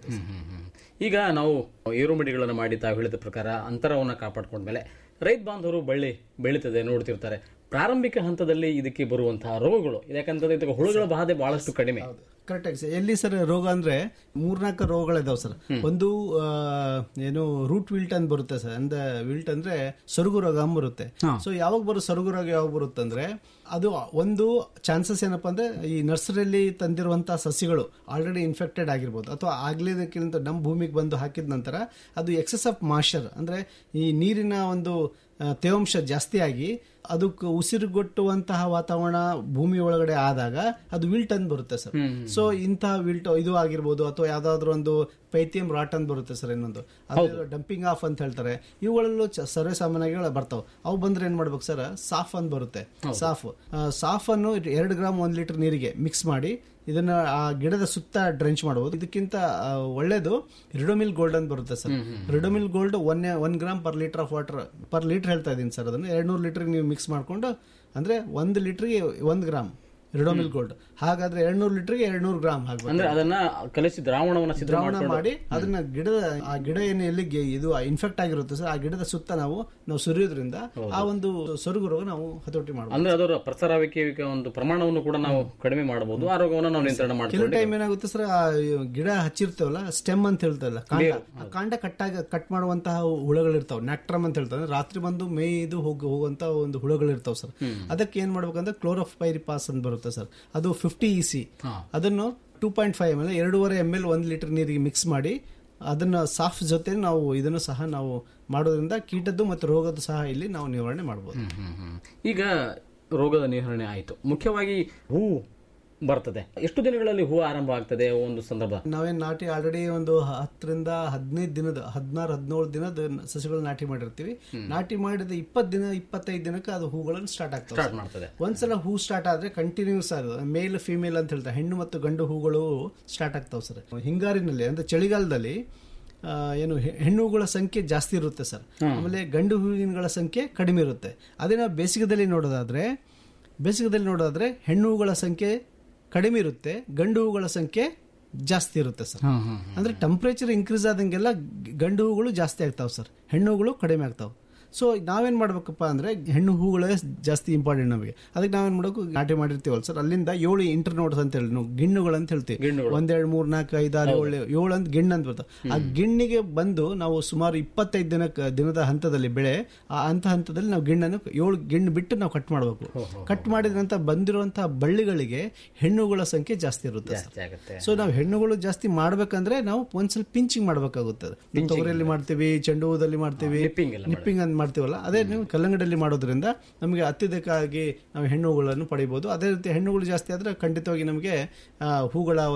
ಈಗ ನಾವು ಏರುಮಡಿಗಳನ್ನು ಮಾಡಿ ತಾವು ಹೇಳಿದ ಪ್ರಕಾರ ಅಂತರವನ್ನು ಕಾಪಾಡ್ಕೊಂಡ್ಮೇಲೆ ರೈತ ಬಾಂಧವರು ಬಳ್ಳಿ ಬೆಳೀತದೆ ನೋಡ್ತಿರ್ತಾರೆ ಪ್ರಾರಂಭಿಕ ಹಂತದಲ್ಲಿ ಇದಕ್ಕೆ ಬರುವಂತಹ ರೋಗಗಳು ಯಾಕಂತಂದ್ರೆ ಇದಕ್ಕೆ ಹುಳುಗಳ ಬಾಧೆ ಬಹಳಷ್ಟು ಕಡಿಮೆ ಕರೆಕ್ಟ್ ಆಗಿ ಸರ್ ಎಲ್ಲಿ ಸರ್ ರೋಗ ಅಂದ್ರೆ ಮೂರ್ನಾಲ್ಕು ರೋಗಗಳಿದಾವೆ ಸರ್ ಒಂದು ಆ, ಏನು ರೂಟ್ ವಿಲ್ಟ್ ಅಂತ ಬರುತ್ತೆ ಸರ್ ಅಂದ್ರೆ ವಿಲ್ಟ್ ಅಂದ್ರೆ ಸೊರಗು ರೋಗ ಅಂತ ಬರುತ್ತೆ ಸೊ ಯಾವಾಗ ಬರೋ ಸೊರಗು ರೋಗ ಯಾವಾಗ ಬರುತ್ತೆ ಅಂದ್ರೆ ಅದು ಒಂದು ಚಾನ್ಸಸ್ ಏನಪ್ಪಾ ಅಂದ್ರೆ ಈ ನರ್ಸರಿಯಲ್ಲಿ ತಂದಿರುವಂತಹ ಸಸಿಗಳು ಆಲ್ರೆಡಿ ಇನ್ಫೆಕ್ಟೆಡ್ ಆಗಿರ್ಬೋದು ಅಥವಾ ಆಗ್ಲಿದಕ್ಕಿಂತ ನಮ್ಮ ಭೂಮಿಗೆ ಬಂದು ಹಾಕಿದ ನಂತರ ಅದು ಎಕ್ಸೆಸ್ ಆಫ್ ಮಾಶ್ಚರ್ ಅಂದ್ರೆ ಈ ನೀರಿನ ಒಂದು ಆ, ತೇವಾಂಶ ಜಾಸ್ತಿ ಆಗಿ ಅದಕ್ಕೆ ಉಸಿರುಗೊಟ್ಟುವಂತಹ ವಾತಾವರಣ ಭೂಮಿ ಒಳಗಡೆ ಆದಾಗ ಅದು ವಿಲ್ಟ್ ಅಂತ ಬರುತ್ತೆ ಸರ್ ಸೊ ಇಂತಹ ವಿಲ್ಟ್ ಇದು ಆಗಿರ್ಬೋದು ಅಥವಾ ಯಾವ್ದಾದ್ರು ಒಂದು ಪೈಥಿಯಂ ರಾಟ್ ಅಂತ ಬರುತ್ತೆ ಸರ್ ಇನ್ನೊಂದು ಅದು ಡಂಪಿಂಗ್ ಆಫ್ ಅಂತ ಹೇಳ್ತಾರೆ ಇವುಗಳಲ್ಲೂ ಚ- ಸರ್ವೇ ಸಾಮಾನ್ಯಗಳು ಬರ್ತಾವೆ ಅವು ಬಂದ್ರೆ ಏನ್ ಮಾಡ್ಬೇಕು ಸರ್ ಸಾಫ್ ಅಂತ ಬರುತ್ತೆ ಸಾಫ್ ಸಾಫ್ ಅನ್ನು ಎರಡು ಗ್ರಾಮ್ ಒಂದ್ ಲೀಟರ್ ನೀರಿಗೆ ಮಿಕ್ಸ್ ಮಾಡಿ ಇದನ್ನ ಆ ಗಿಡದ ಸುತ್ತ ಡ್ರೆಂಚ್ ಮಾಡಬಹುದು ಇದಕ್ಕಿಂತ ಆ, ಒಳ್ಳೇದು ರಿಡೋಮಿಲ್ ಗೋಲ್ಡ್ ಅಂತ ಬರುತ್ತೆ sir Ridomil gold one one gram per litre of water per litre ಹೇಳ್ತಾ ಇದ್ದೀನಿ ಸರ್ ಅದನ್ನು ಎರಡು ನೂರು ಲೀಟರ್ ನೀವು ಮಿಕ್ಸ್ ಮಾಡ್ಕೊಂಡು ಅಂದ್ರೆ ಒಂದು ಲೀಟರ್ಗೆ ಒಂದು ಗ್ರಾಮ್ ರಿಡೋಮಿಲ್ ಗೋಲ್ಡ್ ಹಾಗಾದ್ರೆ ಎರಡು ನೂರು ಲೀಟರ್ಗೆ ಎರಡು ನೂರು ಗ್ರಾಮ್ ಹಾಕ್ಬೇಕು ಅಂದ್ರೆ ಅದನ್ನ ಕಲಸಿ ದ್ರಾವಣವನ್ನ ಸಿದ್ಧ ದ್ರಾವಣ ಮಾಡ್ಕೊಂಡು ಮಾಡಿ ಅದನ್ನ ಗಿಡದ ಆ ಗಿಡ ಏನು ಎಲ್ಲಿ ಗೆ- ಇದು ಇನ್ಫೆಕ್ಟ್ ಆಗಿರುತ್ತೆ ಸರ್ ಆ ಗಿಡದ ಸುತ್ತ ನಾವು ನಾವು ಸುರಿಯೋದ್ರಿಂದ ಆ ಒಂದು ಸೊರಗು ರೋಗ ನಾವು ಹತೋಟಿ ಮಾಡಬಹುದು ಅಂದ್ರೆ ಅದರ ಪ್ರಸಾರಾವಿಕೆ ಒಂದು ಪ್ರಮಾಣವನ್ನು ಕೂಡ ನಾವು ಕಡಿಮೆ ಮಾಡಬಹುದು ಆ ರೋಗವನ್ನು ನಾವು ನಿಯಂತ್ರಣ ಕೆಲವು ಮಾಡ್ಕೊಂಡು ಟೈಮ್ ಏನಾಗುತ್ತೆ ಸರ್ ಆ ಗಿಡ ಹಚ್ಚಿರ್ತೇವಲ್ಲ ಸ್ಟೆಮ್ ಅಂತ ಹೇಳ್ತಾರಲ್ಲ ಕಾಂಡ ಆ ಕಾಂಡ ಕಟ್ಟಾಗ ಕಟ್ ಮಾಡುವಂತಹ ಹುಳಗಳಿರ್ತಾವ ನ್ಯಾಕ್ಟ್ರಮ್ ಅಂತ ಹೇಳ್ತಾರೆ ರಾತ್ರಿ ಬಂದು ಮೇಯ್ದು ಹೋಗಿ ಹೋಗುವಂತ ಒಂದು ಹುಳಗಳಿರ್ತಾವ ಸರ್ ಅದಕ್ಕೆ ಏನ್ ಮಾಡ್ಬೇಕಂದ್ರೆ ಕ್ಲೋರೋಫ್ ಪೈರಿಪಾಸ್ ಅಂತ ಬರುತ್ತೆ ಸರ್ ಅದು ಫಿಫ್ಟಿ ಇ ಸಿ ಅದನ್ನು two point five M L ಎರಡೂವರೆ ಎಮ್ ಎಲ್ ಒಂದು ಲೀಟರ್ ನೀರಿಗೆ ಮಿಕ್ಸ್ ಮಾಡಿ ಅದನ್ನ ಸಾಫ್ ಜೊತೆ ನಾವು ಇದನ್ನು ಸಹ ನಾವು ಮಾಡೋದ್ರಿಂದ ಕೀಟದ್ದು ಮತ್ತು ರೋಗದ್ದು ಸಹ ಇಲ್ಲಿ ನಾವು ನಿವಾರಣೆ ಮಾಡಬಹುದು ಹ್ಮ್, ಹ್ಮ್. ಈಗ ರೋಗದ ನಿರ್ವಹಣೆ ಆಯಿತು ಮುಖ್ಯವಾಗಿ ಹೂ ಬರ್ತದೆ ಎಷ್ಟು ದಿನಗಳಲ್ಲಿ ಹೂ ಆರಂಭ ಆಗ್ತದೆ ಒಂದು ಸಂದರ್ಭ ನಾವೇನ್ ನಾಟಿ ಆಲ್ರೆಡಿ ಒಂದು ಹತ್ತರಿಂದ ಹದಿನೈದು ದಿನದ ಹದಿನಾರು ಹದಿನೇಳು ದಿನದ ಸಸಿಗಳು ನಾಟಿ ಮಾಡಿರ್ತೀವಿ ನಾಟಿ ಮಾಡಿದ ಇಪ್ಪತ್ತು ದಿನ ಇಪ್ಪತ್ತೈದು ದಿನಕ್ಕೆ ಅದು ಹೂಗಳನ್ನು ಸ್ಟಾರ್ಟ್ ಆಗ್ತವೆ ಸ್ಟಾರ್ಟ್ ಮಾಡ್ತದೆ ಒಂದ್ಸಲ ಹೂ ಸ್ಟಾರ್ಟ್ ಆದ್ರೆ ಕಂಟಿನ್ಯೂಸ್ ಅದು ಮೇಲ್ ಫಿಮೇಲ್ ಅಂತ ಹೇಳ್ತಾರೆ ಹೆಣ್ಣು ಮತ್ತು ಗಂಡು ಹೂಗಳು ಸ್ಟಾರ್ಟ್ ಆಗ್ತಾವೆ ಸರ್ ಹಿಂಗಾರಿನಲ್ಲಿ ಅಂದ್ರೆ ಚಳಿಗಾಲದಲ್ಲಿ ಆ, ಏನು ಹೆ- ಹೆಣ್ಣು ಹೂಗಳ ಸಂಖ್ಯೆ ಜಾಸ್ತಿ ಇರುತ್ತೆ ಸರ್ ಆಮೇಲೆ ಗಂಡು ಹೂವಿನಗಳ ಸಂಖ್ಯೆ ಕಡಿಮೆ ಇರುತ್ತೆ ಅದೇ ನಾವು ಬೇಸಿಗೆದಲ್ಲಿ ನೋಡೋದಾದ್ರೆ ಬೇಸಿಗೆದಲ್ಲಿ ನೋಡೋದಾದ್ರೆ ಹೆಣ್ಣು ಹೂಗಳ ಸಂಖ್ಯೆ ಕಡಿಮೆ ಇರುತ್ತೆ ಗಂಡು ಹೂಗಳ ಸಂಖ್ಯೆ ಜಾಸ್ತಿ ಇರುತ್ತೆ ಸರ್ ಅಂದ್ರೆ ಟೆಂಪರೇಚರ್ ಇನ್ಕ್ರೀಸ್ ಆದಂಗೆಲ್ಲ ಗ್- ಗಂಡು ಹೂಗಳು ಜಾಸ್ತಿ ಆಗ್ತಾವೆ ಸರ್ ಹೆಣ್ಣು ಹೂಗಳು ಕಡಿಮೆ ಆಗ್ತಾವೆ ಸೊ ನಾವೇನ್ ಮಾಡ್ಬೇಕಪ್ಪ ಅಂದ್ರೆ ಹೆಣ್ಣು ಹೂಗಳೇ ಜಾಸ್ತಿ ಇಂಪಾರ್ಟೆಂಟ್ ನಮಗೆ ಅದಕ್ಕೆ ನಾವೇನ್ ಮಾಡಬೇಕು ನಾಟಿ ಮಾಡಿರ್ತೀವಲ್ಲ ಸರ್ ಅಲ್ಲಿಂದ ಏಳು ಇಂಟರ್ ನೋಡ್ಸ್ ಅಂತ ಹೇಳಿ ನಾವು ಗಿಣ್ಣುಗಳು ಅಂತ ಹೇಳ್ತೀವಿ ಒಂದೆರಡು ಮೂರ್ ನಾಲ್ಕು ಐದಾರು ಏಳು ಏಳು ಅಂತ ಗಿಣ್ಣು ಅಂತ ಬರ್ತವೆ ಆ ಗಿಣ್ಣಿಗೆ ಬಂದು ನಾವು ಸುಮಾರು ಇಪ್ಪತ್ತೈದು ದಿನಕ್ಕೆ ದಿನದ ಹಂತದಲ್ಲಿ ಬೆಳೆ ಆ ಹಂತ ಹಂತದಲ್ಲಿ ನಾವು ಗಿಣ್ಣನ್ನು ಏಳು ಗಿಣ್ಣು ಬಿಟ್ಟು ನಾವು ಕಟ್ ಮಾಡಬೇಕು ಕಟ್ ಮಾಡಿದ ನಂತರ ಬಂದಿರುವಂತಹ ಬಳ್ಳಿಗಳಿಗೆ ಹೆಣ್ಣುಗಳ ಸಂಖ್ಯೆ ಜಾಸ್ತಿ ಇರುತ್ತೆ ಸರ್ ಜಾಸ್ತಿ ಆಗುತ್ತೆ ಸೊ ನಾವು ಹೆಣ್ಣುಗಳು ಜಾಸ್ತಿ ಮಾಡ್ಬೇಕಂದ್ರೆ ನಾವು ಒಂದ್ಸಲ ಪಿಂಚಿಂಗ್ ಮಾಡ್ಬೇಕಾಗುತ್ತೆ ನಾವು ತೊಗರಿಯಲ್ಲಿ ಮಾಡ್ತೀವಿ ಚೆಂಡು ಹೂದಲ್ಲಿ ಮಾಡ್ತೀವಿ nipping ಎಲ್ಲ ನಿಪ್ಪಿಂಗ್ ಅಂತ ಮಾಡ್ತೀವಲ್ಲ ಅದೇ ನೀವು ಕಲ್ಲಂಗಡಿಯಲ್ಲಿ ಮಾಡೋದ್ರಿಂದ ನಮಗೆ ಅತ್ಯಧಿಕವಾಗಿ ನಾವು ಹೆಣ್ಣುಗಳನ್ನು ಪಡಿಬಹುದು ಅದೇ ರೀತಿ ಹೆಣ್ಣುಗಳು ಜಾಸ್ತಿ ಆದ್ರೆ ಖಂಡಿತವಾಗಿ ನಮಗೆ ಆ, ಹೂಗಳ ಒಂದು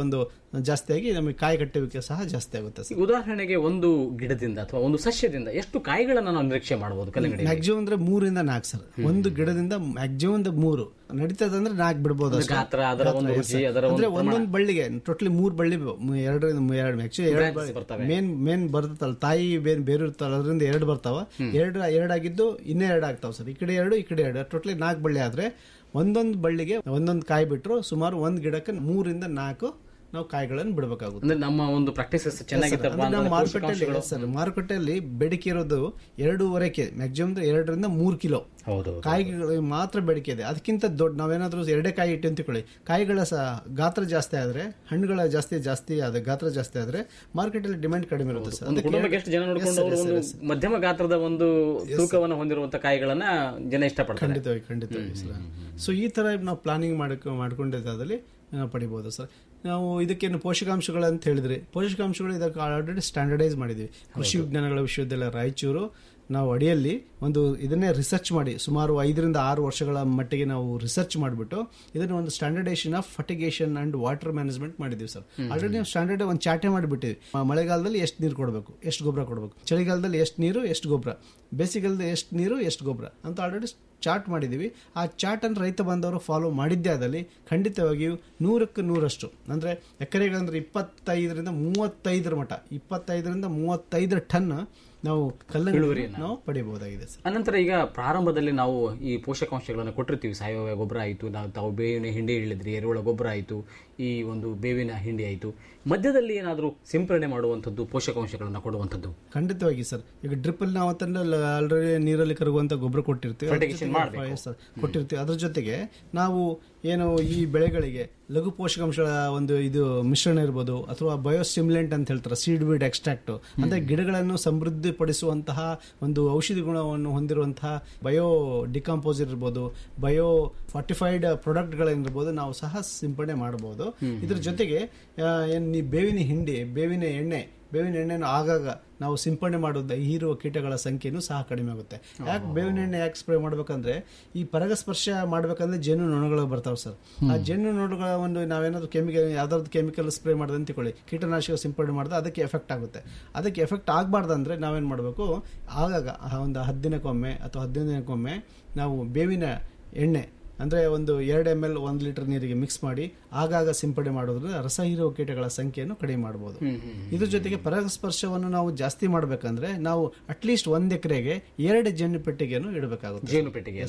ಜಾಸ್ತಿಯಾಗಿ ನಮಗೆ ಕಾಯಿ ಕಟ್ಟುವಿಕೆ ಸಹ ಜಾಸ್ತಿ ಆಗುತ್ತೆ ಸರ್ ಈಗ ಉದಾಹರಣೆಗೆ ಒಂದು ಗಿಡದಿಂದ ಅಥವಾ ಒಂದು ಸಸ್ಯದಿಂದ ಎಷ್ಟು ಕಾಯಿಗಳನ್ನ ನಾವು ನಿರೀಕ್ಷೆ ಮಾಡಬಹುದು ಕಲ್ಲಂಗಡಿ ಮ್ಯಾಕ್ಸಿಮಮ್ ಅಂದ್ರೆ ಮೂರಿಂದ ನಾಲ್ಕು ಸರ್ ಒಂದು ಗಿಡದಿಂದ ಮ್ಯಾಕ್ಸಿಮಮ್ ಅಂದ್ರೆ ಮೂರು ನಡೀತದಂದ್ರೆ ನಾಲ್ಕು ಬಿಡ್ಬೋದು ಅಷ್ಟೇ. ಗಾತ್ರ, ಅದರ ಗಾತ್ರ, ಒಂದು yes, ರುಚಿ, sir. ಅದರ ಒಂದು ಅಂದ್ರೆ ಒಂದೊಂದು ಬಳ್ಳಿಗೆ ಟೋಟಲಿ ಮೂರು ಬಳ್ಳಿ ಬ- ಮೂ- ಎರಡರಿಂದ ಮೂ- ಎರಡು ಆಕ್ಚುಲಿ Branches ಬರ್ತವೆ. ಮೇನ್ ಮೇನ್ ಬರ್ತಲ್ಲ ತಾಯಿ ಬೇರೆ ಬೇರೆ ಇರ್ತಲ್ಲ ಅದರಿಂದ ಎರಡು ಬರ್ತಾವ ಎರಡು ಎರಡಾಗಿದ್ದು ಇನ್ನೇ ಎರಡು ಆಗ್ತಾವ ಸರ್ ಈ ಕಡೆ ಎರಡು ಈ ಕಡೆ ಎರಡು ಟೋಟಲಿ ನಾಲ್ಕು ಬಳ್ಳಿ ಆದ್ರೆ ಒಂದೊಂದು ಬಳ್ಳಿಗೆ ಒಂದೊಂದು ಕಾಯಿ ಬಿಟ್ರು ಸುಮಾರು ಒಂದ್ ಗಿಡಕ್ಕೆ ಮೂರಿಂದ ನಾಲ್ಕು ನಾವು ಕಾಯಿಗಳನ್ನು ಬಿಡಬೇಕಾಗುತ್ತೆ ಅಂದ್ರೆ ನಮ್ಮ ಒಂದು ಪ್ರಾಕ್ಟೀಸಸ್ ಚೆನ್ನಾಗಿತ್ತಪ್ಪ ಅಂದ್ರೆ ನಾವು ಅಂತಂದ್ರೆ ಮಾರುಕಟ್ಟೆಯಲ್ಲಿ ಪೋಷಕಾಂಶಗಳು ಸರ್ ಮಾರುಕಟ್ಟೆಯಲ್ಲಿ ಬೇಡಿಕೆ ಇರೋದು ಎರಡೂವರೆ ಕೆ ಮ್ಯಾಕ್ಸಿಮಮ್ ಎರಡರಿಂದ ಮೂರು ಕಿಲೋ ಹೌದು ಕಾಯಿಗಳಿಗೆ ಮಾತ್ರ ಬೇಡಿಕೆ ಇದೆ ಅದಕ್ಕಿಂತ ದೊಡ್ಡ ನಾವೇನಾದ್ರೂ ಎರಡೇ ಕಾಯಿ ಇಟ್ಟು ಅಂತಿಕೊಳ್ಳಿ ಕಾಯಿಗಳ ಸಹ ಗಾತ್ರ ಜಾಸ್ತಿ ಆದ್ರೆ ಹಣ್ಣುಗಳ ಜಾಸ್ತಿ ಜಾಸ್ತಿ ಆದ ಗಾತ್ರ ಜಾಸ್ತಿ ಆದ್ರೆ ಮಾರ್ಕೆಟಲ್ಲಿ ಡಿಮ್ಯಾಂಡ್ ಕಡಿಮೆ ಇರುತ್ತೆ ಸರ್ ಒಂದು ಅದಕ್ಕೆ ಕುಟುಂಬಕ್ಕೆ ಎಷ್ಟು ಜನ ನೋಡ್ಕೊಂಡು ಅವರು ಒಂದು ಮಧ್ಯಮ ಗಾತ್ರದ ಒಂದು ತೂಕವನ್ನು ಹೊಂದಿರುವಂತ ಕಾಯಿಗಳನ್ನ ಜನ ಇಷ್ಟಪಡ್ತಾರೆ ಖಂಡಿತವಾಗಿ ಖಂಡಿತವಾಗಿ ಸರ್ ಸೊ ಈ ತರ ನಾವು ಪ್ಲಾನಿಂಗ್ ಮಾಡಕ್ ಮಾಡ್ಕೊಂಡಿದ್ದಾದಲ್ಲಿ ಆ, ಪಡಿಬೋದು ಸರ್ ನಾವು ಇದಕ್ಕೇನು ಪೋಷಕಾಂಶಗಳು ಅಂತ ಹೇಳಿದ್ರಿ ಪೋಷಕಾಂಶಗಳು ಇದಕ್ಕೆ ಆಲ್ರೆಡಿ ಸ್ಟ್ಯಾಂಡರ್ಡೈಸ್ ಮಾಡಿದ್ವಿ ಕೃಷಿ ವಿಜ್ಞಾನಗಳ ವಿಶ್ವವಿದ್ಯಾಲಯ ರಾಯಚೂರು ನಾವು ಅಡಿಯಲ್ಲಿ ಒಂದು ಇದನ್ನೇ ರಿಸರ್ಚ್ ಮಾಡಿ ಸುಮಾರು ಐದರಿಂದ ಆರು ವರ್ಷಗಳ ಮಟ್ಟಿಗೆ ನಾವು ರಿಸರ್ಚ್ ಮಾಡಿಬಿಟ್ಟು ಇದನ್ನ ಒಂದು standardisation of fertigation and water management ಮಾಡಿದ್ವಿ ಸರ್ ಆಲ್ರೆಡಿ ನಾವು ಸ್ಟ್ಯಾಂಡರ್ಡ್ ಒಂದು ಚಾಟೆ ಮಾಡಿಬಿಟ್ಟಿವಿ ಮಳೆಗಾಲದಲ್ಲಿ ಎಷ್ಟು ನೀರು ಕೊಡಬೇಕು ಎಷ್ಟು ಗೊಬ್ಬರ ಕೊಡಬೇಕು ಚಳಿಗಾಲದಲ್ಲಿ ಎಷ್ಟು ನೀರು ಎಷ್ಟು ಗೊಬ್ಬರ ಬೇಸಿಗೆಲ್ದ ಎಷ್ಟು ನೀರು ಎಷ್ಟು ಗೊಬ್ಬರ ಅಂತ ಆಲ್ರೆಡಿ ಚಾರ್ಟ್ ಮಾಡಿದ್ದೀವಿ ಆ ಚಾರ್ಟ್ ಅನ್ನು ರೈತ ಬಾಂಧವರು ಫಾಲೋ ಮಾಡಿದ್ದೇ ಆದಲ್ಲಿ ಖಂಡಿತವಾಗಿಯೂ ನೂರಕ್ಕೆ ನೂರಷ್ಟು ಅಂದರೆ ಎಕರೆಗೆ ಅಂದ್ರೆ ಇಪ್ಪತ್ತೈದರಿಂದ ಮೂವತ್ತೈದರ ಮಟ್ಟ ಇಪ್ಪತ್ತೈದರಿಂದ ಮೂವತ್ತೈದರ ಟನ್ ನಾವು ಕಲ್ಲಂಗಡಿ ನಾವು ಪಡಿಬಹುದಾಗಿದೆ ಸರ್ ಅನಂತರ ಈಗ ಪ್ರಾರಂಭದಲ್ಲಿ ನಾವು ಈ ಪೋಷಕಾಂಶಗಳನ್ನು ಕೊಟ್ಟಿರ್ತೀವಿ ಸಾವಯವ ಗೊಬ್ಬರ ಆಯಿತು ನಾವು ತಾವು ಬೇವಿನ ಹಿಂಡಿ ಹೇಳಿದ್ರಿ ಎರೆಹುಳ ಗೊಬ್ಬರ ಆಯಿತು ಈ ಒಂದು ಬೇವಿನ ಹಿಂಡಿ ಆಯಿತು ಮಧ್ಯದಲ್ಲಿ ಏನಾದರೂ ಸಿಂಪರಣೆ ಮಾಡುವಂಥದ್ದು ಪೋಷಕಾಂಶಗಳನ್ನು ಕೊಡುವಂಥದ್ದು ಖಂಡಿತವಾಗಿ ಸರ್ ಈಗ ಡ್ರಿಪ್ ಅಲ್ಲಿ ನಾವು ಆಲ್ರೆಡಿ ನೀರಲ್ಲಿ ಕರಗುವಂತ ಗೊಬ್ಬರ ಕೊಟ್ಟಿರ್ತೀವಿ ಅದ್ರ Fertigation ಜೊತೆಗೆ- ಮಾಡ್ಬೇಕು. Yes, sir. ಕೊಟ್ಟಿರ್ತೀವಿ ಅದ್ರ ಜೊತೆಗೆ ನಾವು ಏನು ಈ ಬೆಳೆಗಳಿಗೆ ಲಘು ಪೋಷಕಾಂಶಗಳ ಒಂದು ಇದು ಮಿಶ್ರಣ ಇರ್ಬೋದು ಅಥವಾ ಬಯೋಸ್ಟಿಮ್ಯುಲೆಂಟ್ ಅಂತ ಹೇಳ್ತಾರೆ ಸೀಡ್ ವೀಡ್ ಎಕ್ಸ್ಟ್ರಾಕ್ಟ್ ಅಂದ್ರೆ ಗಿಡಗಳನ್ನು ಸಮೃದ್ಧಿಪಡಿಸುವಂತಹ ಒಂದು ಔಷಧಿ ಗುಣವನ್ನು ಹೊಂದಿರುವಂತಹ ಬಯೋ ಡಿಕಂಪೋಸರ್ ಇರ್ಬೋದು ಬಯೋ ಫಾರ್ಟಿಫೈಡ್ ಪ್ರಾಡಕ್ಟ್ಗಳೇನಿರ್ಬೋದು ನಾವು ಸಹ ಸಿಂಪಡಣೆ ಮಾಡಬಹುದು ಇದ್ರ ಜೊತೆಗೆ ಆ, ಏನ್ ಈ ಬೇವಿನ ಹಿಂಡಿ ಬೇವಿನ ಎಣ್ಣೆ ಬೇವಿನ ಎಣ್ಣೆನ ಆಗಾಗ ನಾವು ಸಿಂಪಡಣೆ ಮಾಡೋದ ಹೀರುವ ಕೀಟಗಳ ಸಂಖ್ಯೆನೂ ಸಹ ಕಡಿಮೆ ಆಗುತ್ತೆ ಯಾಕೆ ಬೇವಿನ ಎಣ್ಣೆ ಯಾಕೆ ಸ್ಪ್ರೇ ಮಾಡ್ಬೇಕಂದ್ರೆ ಈ ಪರಾಗಸ್ಪರ್ಶ ಮಾಡ್ಬೇಕಂದ್ರೆ ಜೇನು ನೊಣಗಳು ಬರ್ತಾವೆ ಸರ್ ಆ ಜೇನು ನೊಣಗಳ ಒಂದು ನಾವೇನಾದ್ರು ಕೆಮಿಕಲ್ ಯಾವ್ದಾದ್ರು ಕೆಮಿಕಲ್ ಸ್ಪ್ರೇ ಮಾಡೋದು ಅಂತ ತಿಳ್ಕೊಳ್ಳಿ ಕೀಟನಾಶಕ ಸಿಂಪಡಣೆ ಮಾಡಿದ್ರೆ ಅದಕ್ಕೆ ಎಫೆಕ್ಟ್ ಆಗುತ್ತೆ ಅದಕ್ಕೆ ಎಫೆಕ್ಟ್ ಆಗಬಾರ್ದಂದ್ರೆ ನಾವೇನು ಮಾಡಬೇಕು ಆಗಾಗ ಆ ಒಂದು ಹತ್ತು ದಿನಕ್ಕೊಮ್ಮೆ ಅಥವಾ ಹದಿನೈದು ದಿನಕ್ಕೊಮ್ಮೆ ನಾವು ಬೇವಿನ ಎಣ್ಣೆ ಅಂದ್ರೆ ಒಂದು ಎರಡು ಎಮ್ ಎಲ್ ಒಂದು ಲೀಟರ್ ನೀರಿಗೆ ಮಿಕ್ಸ್ ಮಾಡಿ ಆಗಾಗ ಸಿಂಪಡಣೆ ಮಾಡೋದ್ರಿಂದ ರಸ ಹೀರುವ ಕೀಟಗಳ ಸಂಖ್ಯೆಯನ್ನು ಕಡಿಮೆ ಮಾಡಬಹುದು ಇದ್ರ ಜೊತೆಗೆ ಪರಾಗಸ್ಪರ್ಶವನ್ನು ನಾವು ಜಾಸ್ತಿ ಮಾಡಬೇಕಂದ್ರೆ ನಾವು ಅಟ್ಲೀಸ್ಟ್ ಒಂದ್ ಎಕರೆಗೆ ಎರಡು ಜೇನು ಪೆಟ್ಟಿಗೆಯನ್ನು ಇಡಬೇಕಾಗುತ್ತೆ ಜೇನು ಪೆಟ್ಟಿಗೆ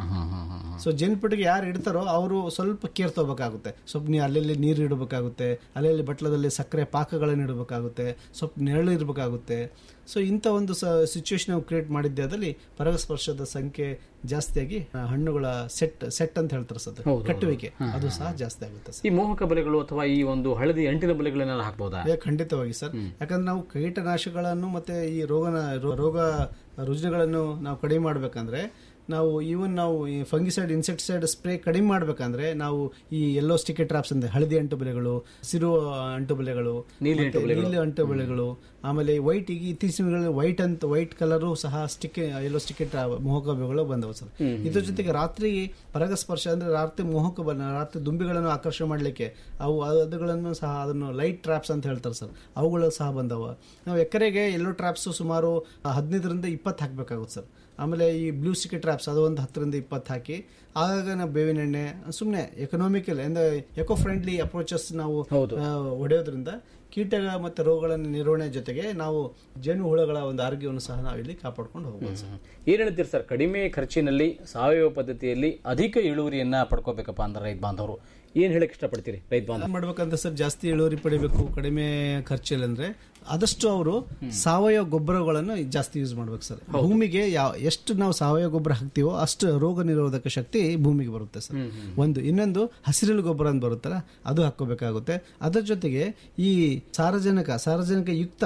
ಸೊ ಜೇನು ಪೆಟ್ಟಿಗೆ ಯಾರು ಇಡ್ತಾರೋ ಅವರು ಸ್ವಲ್ಪ ಕೇರ್ ತಗೋಬೇಕಾಗುತ್ತೆ ಸ್ವಲ್ಪ ನೀವು ಅಲ್ಲಲ್ಲಿ ನೀರು ಇಡಬೇಕಾಗುತ್ತೆ ಅಲ್ಲಲ್ಲಿ ಬಟ್ಲದಲ್ಲಿ ಸಕ್ಕರೆ ಪಾಕಗಳನ್ನು ಇಡಬೇಕಾಗುತ್ತೆ ಸ್ವಲ್ಪ ನೆರಳು ಇರಬೇಕಾಗುತ್ತೆ ಸೊ ಇಂಥ ಒಂದು ಸಿಚುವೇಶನ್ ನಾವು ಕ್ರಿಯೇಟ್ ಮಾಡಿದ್ದೆ ಅದಲ್ಲಿ ಪರಾಗಸ್ಪರ್ಶದ ಸಂಖ್ಯೆ ಜಾಸ್ತಿಯಾಗಿ ಆ, ಹಣ್ಣುಗಳ ಸೆಟ್ ಸೆಟ್ ಅಂತ ಹೇಳ್ತಾರೆ ಸರ್ ಅದು. ಕಟ್ಟುವಿಕೆ ಅದು ಸಹ ಜಾಸ್ತಿ ಆಗುತ್ತೆ ಸರ್ ಈ ಮೋಹಕ ಬಲೆಗಳು ಅಥವಾ ಈ ಒಂದು ಹಳದಿ ಅಂಟಿನ ಬಲೆಗಳನ್ನೆಲ್ಲ ಹಾಕ್ಬೋದಾ ಏ, ಖಂಡಿತವಾಗಿ ಸರ್ ಯಾಕಂದ್ರೆ ನಾವು ಕೀಟನಾಶಕಗಳನ್ನು ಮತ್ತೆ ಈ ರೋಗನ ರೋ- ರೋಗ ರುಜಿನಗಳನ್ನು ನಾವು ಕಡಿಮೆ ಮಾಡ್ಬೇಕಂದ್ರೆ ನಾವು ಈವನ್ ನಾವು ಈ ಫಂಗಿಸೈಡ್ ಇನ್ಸೆಕ್ಟಿಸೈಡ್ ಸ್ಪ್ರೇ ಕಡಿಮೆ ಮಾಡ್ಬೇಕಂದ್ರೆ ನಾವು ಈ ಎಲ್ಲೋ ಸ್ಟಿಕೆ ಟ್ರಾಪ್ಸ್ ಅಂದ್ರೆ ಹಳದಿ ಅಂಟು ಬೆಲೆಗಳು ಸಿರು ಅಂಟು ಬೆಲೆಗಳು ನೀಲಿ ಮತ್ತೆ ನೀಲಿ ಅಂಟು ಬೆಳೆಗಳು ಆಮೇಲೆ ವೈಟ್ ಈಗ ಇತ್ತೀಚಿನ ದಿನಗಳಲ್ಲಿ ವೈಟ್ ಅಂತ ವೈಟ್ ಕಲರು ಸಹ ಸ್ಟಿಕ್ ಎಲ್ಲೋ ಸ್ಟಿಕೆ ಮೋಹಕ ಬೆಳೆಗಳು ಬಂದವು ಸರ್ ಇದ್ರ ಜೊತೆಗೆ ರಾತ್ರಿ ಪರಾಗಸ್ಪರ್ಶ ಅಂದ್ರೆ ರಾತ್ರಿ ಮೋಹಕ ಬಲ ರಾತ್ರಿ ದುಂಬಿಗಳನ್ನು ಆಕರ್ಷಣೆ ಮಾಡಲಿಕ್ಕೆ ಅವು ಅದುಗಳನ್ನು ಸಹ ಅದನ್ನು ಲೈಟ್ ಟ್ರಾಪ್ಸ್ ಅಂತ ಹೇಳ್ತಾರೆ ಸರ್ ಅವುಗಳು ಸಹ ಬಂದವ ನಾವು ಎಕರೆಗೆ ಎಲ್ಲೋ ಟ್ರಾಪ್ಸ್ ಸುಮಾರು ಹದಿನೈದರಿಂದ ಇಪ್ಪತ್ತು ಹಾಕಬೇಕಾಗುತ್ತೆ ಸರ್ ಆಮೇಲೆ ಈ ಬ್ಲೂ ಸ್ಟಿಕೆ ಟ್ರಾಪ್ಸ್ ಅದು ಒಂದು ಹತ್ತರಿಂದ ಇಪ್ಪತ್ತು ಹಾಕಿ ಆಗಾಗ ನಾವು ಬೇವಿನ ಎಣ್ಣೆ ಸುಮ್ಮನೆ ಎಕನಾಮಿಕಲ್ ಅಂದ್ರೆ ಎಕೋ ಫ್ರೆಂಡ್ಲಿ ಅಪ್ರೋಚಸ್ ನಾವು ಆ, ಹೊಡೆಯೋದ್ರಿಂದ ಕೀಟ ಮತ್ತು ರೋಗಗಳನ್ನು ನಿರ್ವಹಣೆ ಜೊತೆಗೆ ನಾವು ಜೇನು ಹುಳಗಳ ಒಂದು ಆರೋಗ್ಯವನ್ನು ಸಹ ನಾವು ಇಲ್ಲಿ ಕಾಪಾಡ್ಕೊಂಡು ಹೋಗ್ಬೋದು ಸರ್ ಏನ್ ಹೇಳ್ತೀರಿ ಸರ್ ಕಡಿಮೆ ಖರ್ಚಿನಲ್ಲಿ ಸಾವಯವ ಪದ್ಧತಿಯಲ್ಲಿ ಅಧಿಕ ಇಳುವರಿಯನ್ನ ಪಡ್ಕೋಬೇಕಪ್ಪ ಅಂದ್ರೆ ರೈತ ಬಾಂಧವರು ಏನ್ ಹೇಳಕ್ ಇಷ್ಟಪಡ್ತೀರಿ ರೈತ ಬಾಂಧವ ಏನ್ ಮಾಡ್ಬೇಕಂತ ಸರ್ ಜಾಸ್ತಿ ಇಳುವರಿ ಪಡಿಬೇಕು ಕಡಿಮೆ ಖರ್ಚಲ್ಲಿ ಅಂದ್ರೆ ಆದಷ್ಟು ಅವರು ಸಾವಯವ ಗೊಬ್ಬರಗಳನ್ನು ಜಾಸ್ತಿ ಯೂಸ್ ಮಾಡ್ಬೇಕು ಸರ್ ಭೂಮಿಗೆ ಯಾವ ಎಷ್ಟು ನಾವು ಸಾವಯವ ಗೊಬ್ಬರ ಹಾಕ್ತೀವೋ ಅಷ್ಟು ರೋಗ ನಿರೋಧಕ ಶಕ್ತಿ ಭೂಮಿಗೆ ಬರುತ್ತೆ ಸರ್ ಒಂದು ಇನ್ನೊಂದು ಹಸಿರೆಲೆ ಗೊಬ್ಬರ ಅಂತ ಬರುತ್ತಲ್ಲ ಅದು ಹಾಕೋಬೇಕಾಗುತ್ತೆ ಅದರ ಜೊತೆಗೆ ಈ ಸಾರಜನಕ ಸಾರಜನಕ ಯುಕ್ತ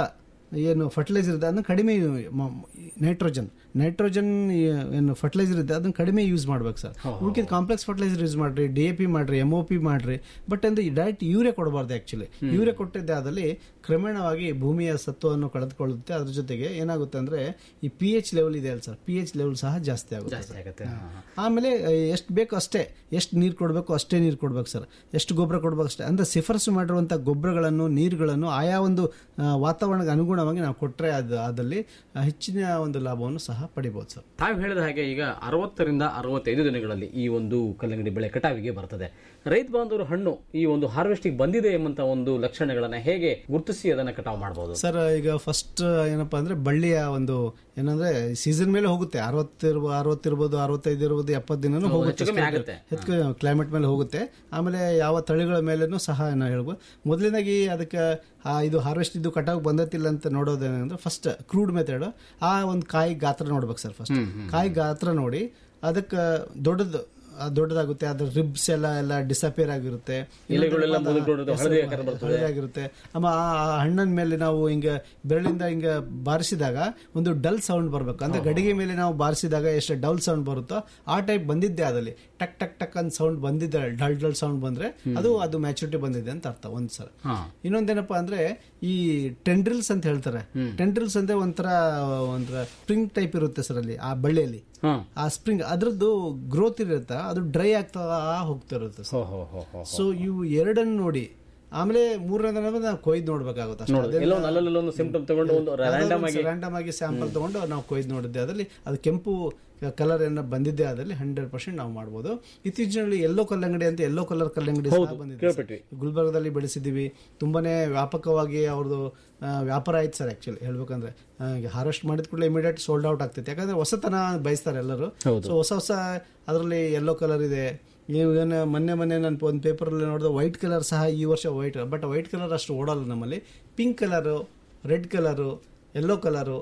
ಏನು ಫರ್ಟಿಲೈಸರ್ ಇದೆ ಅದನ್ನು ಕಡಿಮೆ ನೈಟ್ರೋಜನ್ ನೈಟ್ರೋಜನ್ ಏನು ಫರ್ಟಿಲೈಸರ್ ಇದೆ ಅದನ್ನು ಕಡಿಮೆ ಯೂಸ್ ಮಾಡ್ಬೇಕು ಸರ್ ಉಳ್ಕಿದ ಕಾಂಪ್ಲೆಕ್ಸ್ ಫರ್ಟಿಲೈಸರ್ ಯೂಸ್ ಮಾಡ್ರಿ ಡಿ ಎ ಪಿ ಮಾಡ್ರಿ ಎಮ್ ಒ ಪಿ ಮಾಡ್ರಿ ಬಟ್ ಅಂದ್ರೆ ಡೈರೆಕ್ಟ್ ಯೂರಿಯಾ ಕೊಡಬಾರ್ದು ಆಕ್ಚುಲಿ ಯೂರಿಯಾ ಕೊಟ್ಟಿದ್ದೆ ಅದಲ್ಲಿ ಕ್ರಮೇಣವಾಗಿ ಭೂಮಿಯ ಸತ್ವವನ್ನು ಕಳೆದುಕೊಳ್ಳುತ್ತೆ ಅದ್ರ ಜೊತೆಗೆ ಏನಾಗುತ್ತೆ ಅಂದ್ರೆ ಈ ಪಿ ಎಚ್ ಲೆವೆಲ್ ಇದೆ ಅಲ್ಲ ಸರ್ ಪಿ ಎಚ್ ಲೆವೆಲ್ ಸಹ ಜಾಸ್ತಿ ಆಗುತ್ತೆ ಜಾಸ್ತಿ ಆಗುತ್ತೆ ಆಮೇಲೆ ಎಷ್ಟು ಬೇಕು ಅಷ್ಟೇ ಎಷ್ಟು ನೀರು ಕೊಡಬೇಕು ಅಷ್ಟೇ ನೀರು ಕೊಡ್ಬೇಕು ಸರ್ ಎಷ್ಟು ಗೊಬ್ಬರ ಕೊಡ್ಬೇಕು ಅಷ್ಟೇ ಅಂದ್ರೆ ಶಿಫಾರಸು ಮಾಡಿರುವಂಥ ಗೊಬ್ಬರಗಳನ್ನು ನೀರುಗಳನ್ನು ಆಯಾ ಒಂದು ಆ, ವಾತಾವರಣಕ್ಕೆ ಅನುಗುಣವಾಗಿ ನಾವು ಕೊಟ್ಟರೆ ಅದು ಅದಲ್ಲಿ ಆ, ಹೆಚ್ಚಿನ ಒಂದು ಲಾಭವನ್ನು ಸಹ ಪಡಿಬೋದು ಸರ್ ತಾವು ಹೇಳಿದ ಹಾಗೆ ಈಗ ಅರವತ್ತರಿಂದ ಅರವತ್ತೈದು ದಿನಗಳಲ್ಲಿ ಈ ಒಂದು ಕಲ್ಲಂಗಡಿ ಬೆಳೆ ಕಟಾವಿಗೆ ಬರ್ತದೆ ರೈತ ಬಾಂಧವರು ಹಣ್ಣು ಈ ಒಂದು ಹಾರ್ವೆಸ್ಟಿಗೆ ಬಂದಿದೆ ಎಂಬಂತ ಒಂದು ಲಕ್ಷಣಗಳನ್ನ ಹೇಗೆ ಗುರುತಿಸಿ ಅದನ್ನ ಕಟಾವು ಮಾಡಬಹುದು ಸರ್ ಈಗ ಫಸ್ಟ್ ಏನಪ್ಪಾ ಅಂದ್ರೆ ಬಳ್ಳಿಯ ಒಂದು ಏನಂದ್ರೆ ಸೀಸನ್ ಮೇಲೆ ಹೋಗುತ್ತೆ ಅರವತ್ತಿರ್ಬ ಅರವತ್ತಿರ್ಬೋದು ಅರವತ್ತೈದು ಇರ್ಬೋದು ಎಪ್ಪತ್ತು ದಿನನೂ ಹೋಗುತ್ತೆ ಹೆಚ್ಚು ಕಮ್ಮಿ ಆಗುತ್ತೆ. ಹೆಚ್ಚು ಕ್ಲೈಮೇಟ್ ಮೇಲೆ ಹೋಗುತ್ತೆ ಆಮೇಲೆ ಯಾವ ತಳಿಗಳ ಮೇಲೇನು ಸಹ ನಾವು ಹೇಳ್ಬೋದು ಮೊದಲಿನಾಗಿ ಅದಕ್ಕೆ ಆ ಇದು ಹಾರ್ವೆಸ್ಟ್ ಇದು ಕಟಾವ್ ಬಂದತಿಲ್ಲ ಅಂತ ನೋಡೋದೇನಂದ್ರೆ ಫಸ್ಟ್ ಕ್ರೂಡ್ ಮೆಥಡ್ ಆ ಒಂದು ಕಾಯಿ ಗಾತ್ರ ನೋಡ್ಬೇಕು ಸರ್ ಫಸ್ಟ್ ಕಾಯಿ ಗಾತ್ರ ನೋಡಿ ಅದಕ್ಕೆ ದೊಡ್ಡದು ಆ ದೊಡ್ಡದಾಗುತ್ತೆ ಅದ್ರ ರಿಬ್ಸ್ ಎಲ್ಲ ಎಲ್ಲ ಡಿಸಪಿಯರ್ ಆಗಿರುತ್ತೆ ಎಲೆಗಳೆಲ್ಲ ಮುದುಡ್ಕೊಂಡು ಹಳದಿ ಆಕಾರ ಬರ್ತದೆ. ಹಳದಿ ಆಗಿರುತ್ತೆ ಆಮೇಲೆ ಆ ಹಣ್ಣಿನ ಮೇಲೆ ನಾವು ಹಿಂಗ ಬೆರಳಿಂದ ಹಿಂಗ ಬಾರಿಸಿದಾಗ ಒಂದು ಡಲ್ ಸೌಂಡ್ ಬರ್ಬೇಕು ಅಂದ್ರೆ ಗಡಿಗೆ ಮೇಲೆ ನಾವು ಬಾರಿಸಿದಾಗ ಎಷ್ಟು ಡಲ್ ಸೌಂಡ್ ಬರುತ್ತೋ ಆ ಟೈಪ್ ಬಂದಿದ್ದೆ ಅದಲ್ಲಿ ಟಕ್ ಟಕ್ ಟಕ್ ಅಂತ ಸೌಂಡ್ ಬಂದಿದ್ದೆ ಡಲ್ ಡಲ್ ಸೌಂಡ್ ಬಂದ್ರೆ ಅದು ಅದು ಮ್ಯಾಚುರಿಟಿ ಬಂದಿದೆ ಅಂತ ಅರ್ಥ ಒಂದ್ ಸರ್ ಇನ್ನೊಂದೇನಪ್ಪ ಅಂದ್ರೆ ಈ ಟೆಂಡ್ರಿಲ್ಸ್ ಅಂತ ಹೇಳ್ತಾರೆ ಟೆಂಡ್ರಿಲ್ಸ್ ಅಂದ್ರೆ ಒಂಥರ ಒಂಥರ ಸ್ಪ್ರಿಂಗ್ ಟೈಪ್ ಇರುತ್ತೆ ಸರ್ ಅಲ್ಲಿ ಆ ಬಳ್ಳಿಯಲ್ಲಿ ಹಾ ಆ ಸ್ಪ್ರಿಂಗ್ ಅದ್ರದ್ದು ಗ್ರೋತ್ ಇರುತ್ತೆ ಅದು ಡ್ರೈ ಆಗ್ತಾ ಹೋಗ್ತಾ ಇರುತ್ತೆ ಸರ್ ಹೋ ಹೋ ಹೋ ಹೋ ಸೊ ಇವು ಎರಡನ್ನು ನೋಡಿ ಆಮೇಲೆ ಮೂರನೇ ನಾವು ಕೊಯ್ದು ನೋಡ್ಬೇಕಾಗುತ್ತೆ ಅಷ್ಟೇ. ನೋಡು ಎಲ್ಲೋ ಅಲ್ಲಲ್ಲಿ ಒಂದು ಸಿಂಪ್ಟಮ್ ತಗೊಂಡು ಒಂದು ರ್ಯಾಂಡಮ್ ಆಗಿ ರ್ಯಾಂಡಮ್ ಆಗಿ ಸ್ಯಾಂಪಲ್ ತಗೊಂಡು ನಾವು ಕೊಯ್ದು ನೋಡಿದ್ದೆ ಅದರಲ್ಲಿ ಅದು ಕೆಂಪು ಕಲರ್ ಏನೋ ಬಂದಿದ್ದೆ ಅದರಲ್ಲಿ ಹಂಡ್ರೆಡ್ ಪರ್ಸೆಂಟ್ ನಾವು ಮಾಡ್ಬೋದು ಇತ್ತೀಚಿನಲ್ಲಿ ಎಲ್ಲೋ ಕಲ್ಲಂಗಡಿ ಅಂತ ಎಲ್ಲೋ ಕಲರ್ ಕಲ್ಲಂಗಡಿ ಸಹ ಬಂದಿದೆ ಸರ್. ಕೇಳ್ಪಟ್ವಿ. ಗುಲ್ಬರ್ಗದಲ್ಲಿ ಬೆಳೆಸಿದ್ದೀವಿ ತುಂಬಾನೇ ವ್ಯಾಪಕವಾಗಿ ಅವ್ರದ್ದು ಆ, ವ್ಯಾಪಾರ ಆಯ್ತು ಸರ್ ಆಕ್ಚುಲಿ ಹೇಳ್ಬೇಕಂದ್ರೆ ಹಾರ್ವೆಸ್ಟ್ ಮಾಡಿದ ಕೂಡಲೇ ಇಮಿಡಿಯೇಟ್ ಸೋಲ್ಡ್ ಔಟ್ ಆಗ್ತೈತೆ ಯಾಕಂದ್ರೆ ಹೊಸತನ ಬಯಸ್ತಾರೆ ಎಲ್ಲರೂ ಸೊ ಹೊಸ ಹೊಸ ಅದರಲ್ಲಿ ಎಲ್ಲೋ ಕಲರ್ ಇದೆ ನೀವು ಏನು ಮೊನ್ನೆ ಮೊನ್ನೆ ನಾನು ಒಂದು ಪೇಪರಲ್ಲಿ ನೋಡಿದ್ರೆ ವೈಟ್ ಕಲರ್ ಸಹ ಈ ವರ್ಷ ವೈಟ್ ಬಟ್ ವೈಟ್ ಕಲರ್ ಅಷ್ಟು ಓಡಲ್ಲ ನಮ್ಮಲ್ಲಿ pink colour red colour yellow colour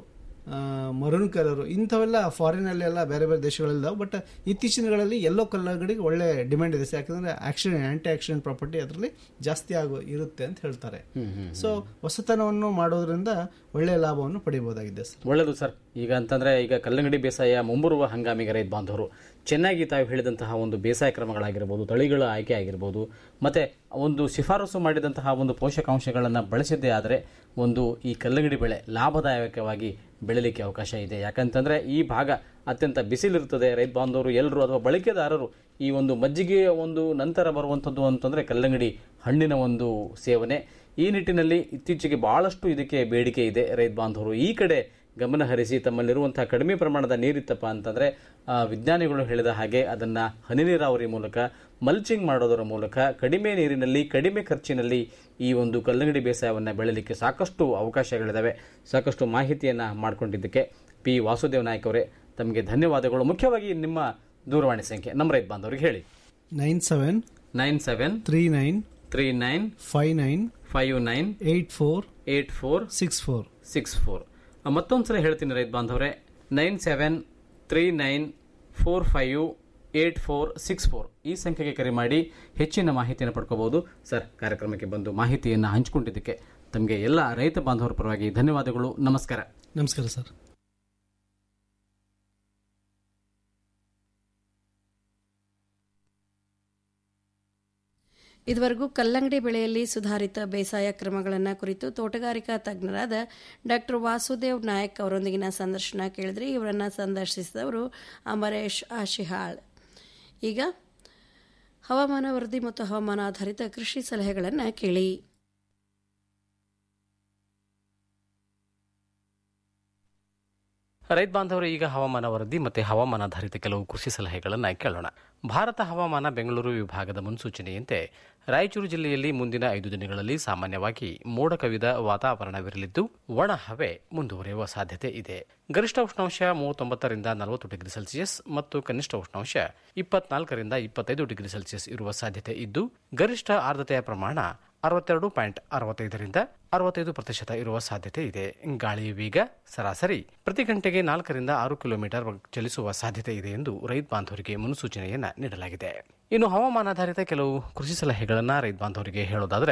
maroon colour ಇಂಥವೆಲ್ಲ ಫಾರಿನಲ್ಲಿ ಎಲ್ಲ ಬೇರೆ ಬೇರೆ ದೇಶಗಳಲ್ಲಿದ್ದಾವೆ ಬಟ್ ಇತ್ತೀಚಿನ ದಿನಗಳಲ್ಲಿ ಯೆಲ್ಲೋ ಕಲರ್ಗಳಿಗೆ ಒಳ್ಳೆ ಡಿಮ್ಯಾಂಡ್ ಇದೆ ಯಾಕಂದ್ರೆ ಆಕ್ಷನ್ ಆಂಟಿ ಆಕ್ಸಿಡೆಂಟ್ ಪ್ರಾಪರ್ಟಿ ಅದರಲ್ಲಿ ಜಾಸ್ತಿ ಆಗೋ ಇರುತ್ತೆ ಅಂತ ಹೇಳ್ತಾರೆ ಸೊ ಹೊಸತನವನ್ನು ಮಾಡೋದ್ರಿಂದ ಒಳ್ಳೆಯ ಲಾಭವನ್ನು ಪಡಿಬಹುದಾಗಿದೆ ಸರ್ ಒಳ್ಳೆಯದು ಸರ್ ಈಗ ಅಂತಂದ್ರೆ ಈಗ ಕಲ್ಲಂಗಡಿ ಬೇಸಾಯ ಮುಂಬರುವ ಹಂಗಾಮಿಗೆ ರೈತ ಬಾಂಧವರು ಚೆನ್ನಾಗಿ ತಾವು ಹೇಳಿದಂತಹ ಒಂದು ಬೇಸಾಯ ಕ್ರಮಗಳಾಗಿರ್ಬೋದು ತಳಿಗಳ ಆಯ್ಕೆ ಆಗಿರ್ಬೋದು ಮತ್ತೆ ಒಂದು ಶಿಫಾರಸು ಮಾಡಿದಂತಹ ಒಂದು ಪೋಷಕಾಂಶಗಳನ್ನು ಬಳಸಿದ್ದೇ ಆದರೆ ಒಂದು ಈ ಕಲ್ಲಂಗಡಿ ಬೆಳೆ ಲಾಭದಾಯಕವಾಗಿ ಬೆಳಲಿಕ್ಕೆ ಅವಕಾಶ ಇದೆ ಯಾಕಂತಂದ್ರೆ ಈ ಭಾಗ ಅತ್ಯಂತ ಬಿಸಿಲಿರ್ತದೆ ರೈತ ಬಾಂಧವರು ಎಲ್ಲರೂ ಅಥವಾ ಬಳಕೆದಾರರು ಈ ಒಂದು ಮಜ್ಜಿಗೆಯ ಒಂದು ನಂತರ ಬರುವಂಥದ್ದು ಅಂತಂದ್ರೆ ಕಲ್ಲಂಗಡಿ ಹಣ್ಣಿನ ಒಂದು ಸೇವನೆ ಈ ನಿಟ್ಟಿನಲ್ಲಿ ಇತ್ತೀಚೆಗೆ ಬಹಳಷ್ಟು ಇದಕ್ಕೆ ಬೇಡಿಕೆ ಇದೆ ರೈತ ಬಾಂಧವರು ಈ ಕಡೆ ಗಮನ ಹರಿಸಿ ತಮ್ಮಲ್ಲಿರುವಂತಹ ಕಡಿಮೆ ಪ್ರಮಾಣದ ನೀರಿತ್ತಪ್ಪ ಅಂತಂದ್ರೆ ಆ, ವಿಜ್ಞಾನಿಗಳು ಹೇಳಿದ ಹಾಗೆ ಅದನ್ನ ಹನಿ ನೀರಾವರಿ ಮೂಲಕ ಮಲ್ಚಿಂಗ್ ಮಾಡೋದರ ಮೂಲಕ ಕಡಿಮೆ ನೀರಿನಲ್ಲಿ ಕಡಿಮೆ ಖರ್ಚಿನಲ್ಲಿ ಈ ಒಂದು ಕಲ್ಲಂಗಡಿ ಬೇಸಾಯವನ್ನು ಬೆಳಲಿಕ್ಕೆ ಸಾಕಷ್ಟು ಅವಕಾಶಗಳಿದ್ದಾವೆ ಸಾಕಷ್ಟು ಮಾಹಿತಿಯನ್ನ ಮಾಡಿಕೊಂಡಿದ್ದಕ್ಕೆ ಪಿ ವಾಸುದೇವ್ ನಾಯ್ಕ ಅವರೇ ತಮಗೆ ಧನ್ಯವಾದಗಳು ಮುಖ್ಯವಾಗಿ ನಿಮ್ಮ ದೂರವಾಣಿ ಸಂಖ್ಯೆ ನಮ್ಮ ರೈತ ಬಾಂಧವರಿಗೆ ಹೇಳಿ nine seven nine seven three nine three nine five nine five nine eight four eight four six four six four ಮತ್ತೊಂದ್ಸಲ ಹೇಳ್ತೀನಿ ರೈತ ಬಾಂಧವರೇ nine seven three nine four five eight four six four ಈ ಸಂಖ್ಯೆಗೆ ಕರೆ ಮಾಡಿ ಹೆಚ್ಚಿನ ಮಾಹಿತಿಯನ್ನು ಪಡ್ಕೋಬಹುದು ಸರ್ ಕಾರ್ಯಕ್ರಮಕ್ಕೆ ಬಂದು ಮಾಹಿತಿಯನ್ನು ಹಂಚಿಕೊಂಡಿದ್ದಕ್ಕೆ ತಮಗೆ ಎಲ್ಲ ರೈತ ಬಾಂಧವರ ಪರವಾಗಿ ಧನ್ಯವಾದಗಳು ನಮಸ್ಕಾರ ನಮಸ್ಕಾರ ಸರ್ ಇದುವರೆಗೂ ಕಲ್ಲಂಗಡಿ ಬೆಳೆಯಲ್ಲಿ ಸುಧಾರಿತ ಬೇಸಾಯ ಕ್ರಮಗಳನ್ನು ಕುರಿತು ತೋಟಗಾರಿಕಾ ತಜ್ಞರಾದ ಡಾಕ್ಟರ್ ವಾಸುದೇವ್ ನಾಯಕ್ ಅವರೊಂದಿಗಿನ ಸಂದರ್ಶನ ಕೇಳಿದ್ರಿ ಇವರನ್ನ ಸಂದರ್ಶಿಸಿದವರು ಅಮರೇಶ್ ಆಶಿಹಾಳ್ ಈಗ ಹವಾಮಾನ ವರದಿ ಮತ್ತು ಹವಾಮಾನ ಆಧಾರಿತ ಕೃಷಿ ಸಲಹೆಗಳನ್ನು ಕೇಳಿ ರೈತ ಬಾಂಧವರು ಈಗ ಹವಾಮಾನ ವರದಿ ಮತ್ತು ಹವಾಮಾನಾಧಾರಿತ ಕೆಲವು ಕೃಷಿ ಸಲಹೆಗಳನ್ನು ಕೇಳೋಣ ಭಾರತ ಹವಾಮಾನ ಬೆಂಗಳೂರು ವಿಭಾಗದ ಮುನ್ಸೂಚನೆಯಂತೆ ರಾಯಚೂರು ಜಿಲ್ಲೆಯಲ್ಲಿ ಮುಂದಿನ ಐದು ದಿನಗಳಲ್ಲಿ ಸಾಮಾನ್ಯವಾಗಿ ಮೋಡ ಕವಿದ ವಾತಾವರಣವಿರಲಿದ್ದು ಒಣ ಹವೆ ಮುಂದುವರಿಯುವ ಸಾಧ್ಯತೆ ಇದೆ ಗರಿಷ್ಠ ಉಷ್ಣಾಂಶ ಮೂವತ್ತೊಂಬತ್ತರಿಂದ ನಲವತ್ತು ಡಿಗ್ರಿ ಸೆಲ್ಸಿಯಸ್ ಮತ್ತು ಕನಿಷ್ಠ ಉಷ್ಣಾಂಶ ಇಪ್ಪತ್ನಾಲ್ಕರಿಂದ ಇಪ್ಪತ್ತೈದು ಡಿಗ್ರಿ ಸೆಲ್ಸಿಯಸ್ ಇರುವ ಸಾಧ್ಯತೆ ಇದ್ದು ಗರಿಷ್ಠ ಆರ್ದ್ರತೆಯ ಪ್ರಮಾಣ ಅರವತ್ತೆರಡು ಪಾಯಿಂಟ್ ಅರವತ್ತೈದರಿಂದ ಅರವತ್ತೈದು ಪ್ರತಿಶತ ಇರುವ ಸಾಧ್ಯತೆ ಇದೆ ಗಾಳಿಯ ವೇಗ ಸರಾಸರಿ ಪ್ರತಿ ಗಂಟೆಗೆ ನಾಲ್ಕರಿಂದ ಆರು ಕಿಲೋಮೀಟರ್ ಚಲಿಸುವ ಸಾಧ್ಯತೆ ಇದೆ ಎಂದು ರೈತ ಬಾಂಧವರಿಗೆ ಮುನ್ಸೂಚನೆಯನ್ನ ನೀಡಲಾಗಿದೆ ಇನ್ನು ಹವಾಮಾನಾಧಾರಿತ ಕೆಲವು ಕೃಷಿ ಸಲಹೆಗಳನ್ನು ರೈತ ಬಾಂಧವರಿಗೆ ಹೇಳೋದಾದರೆ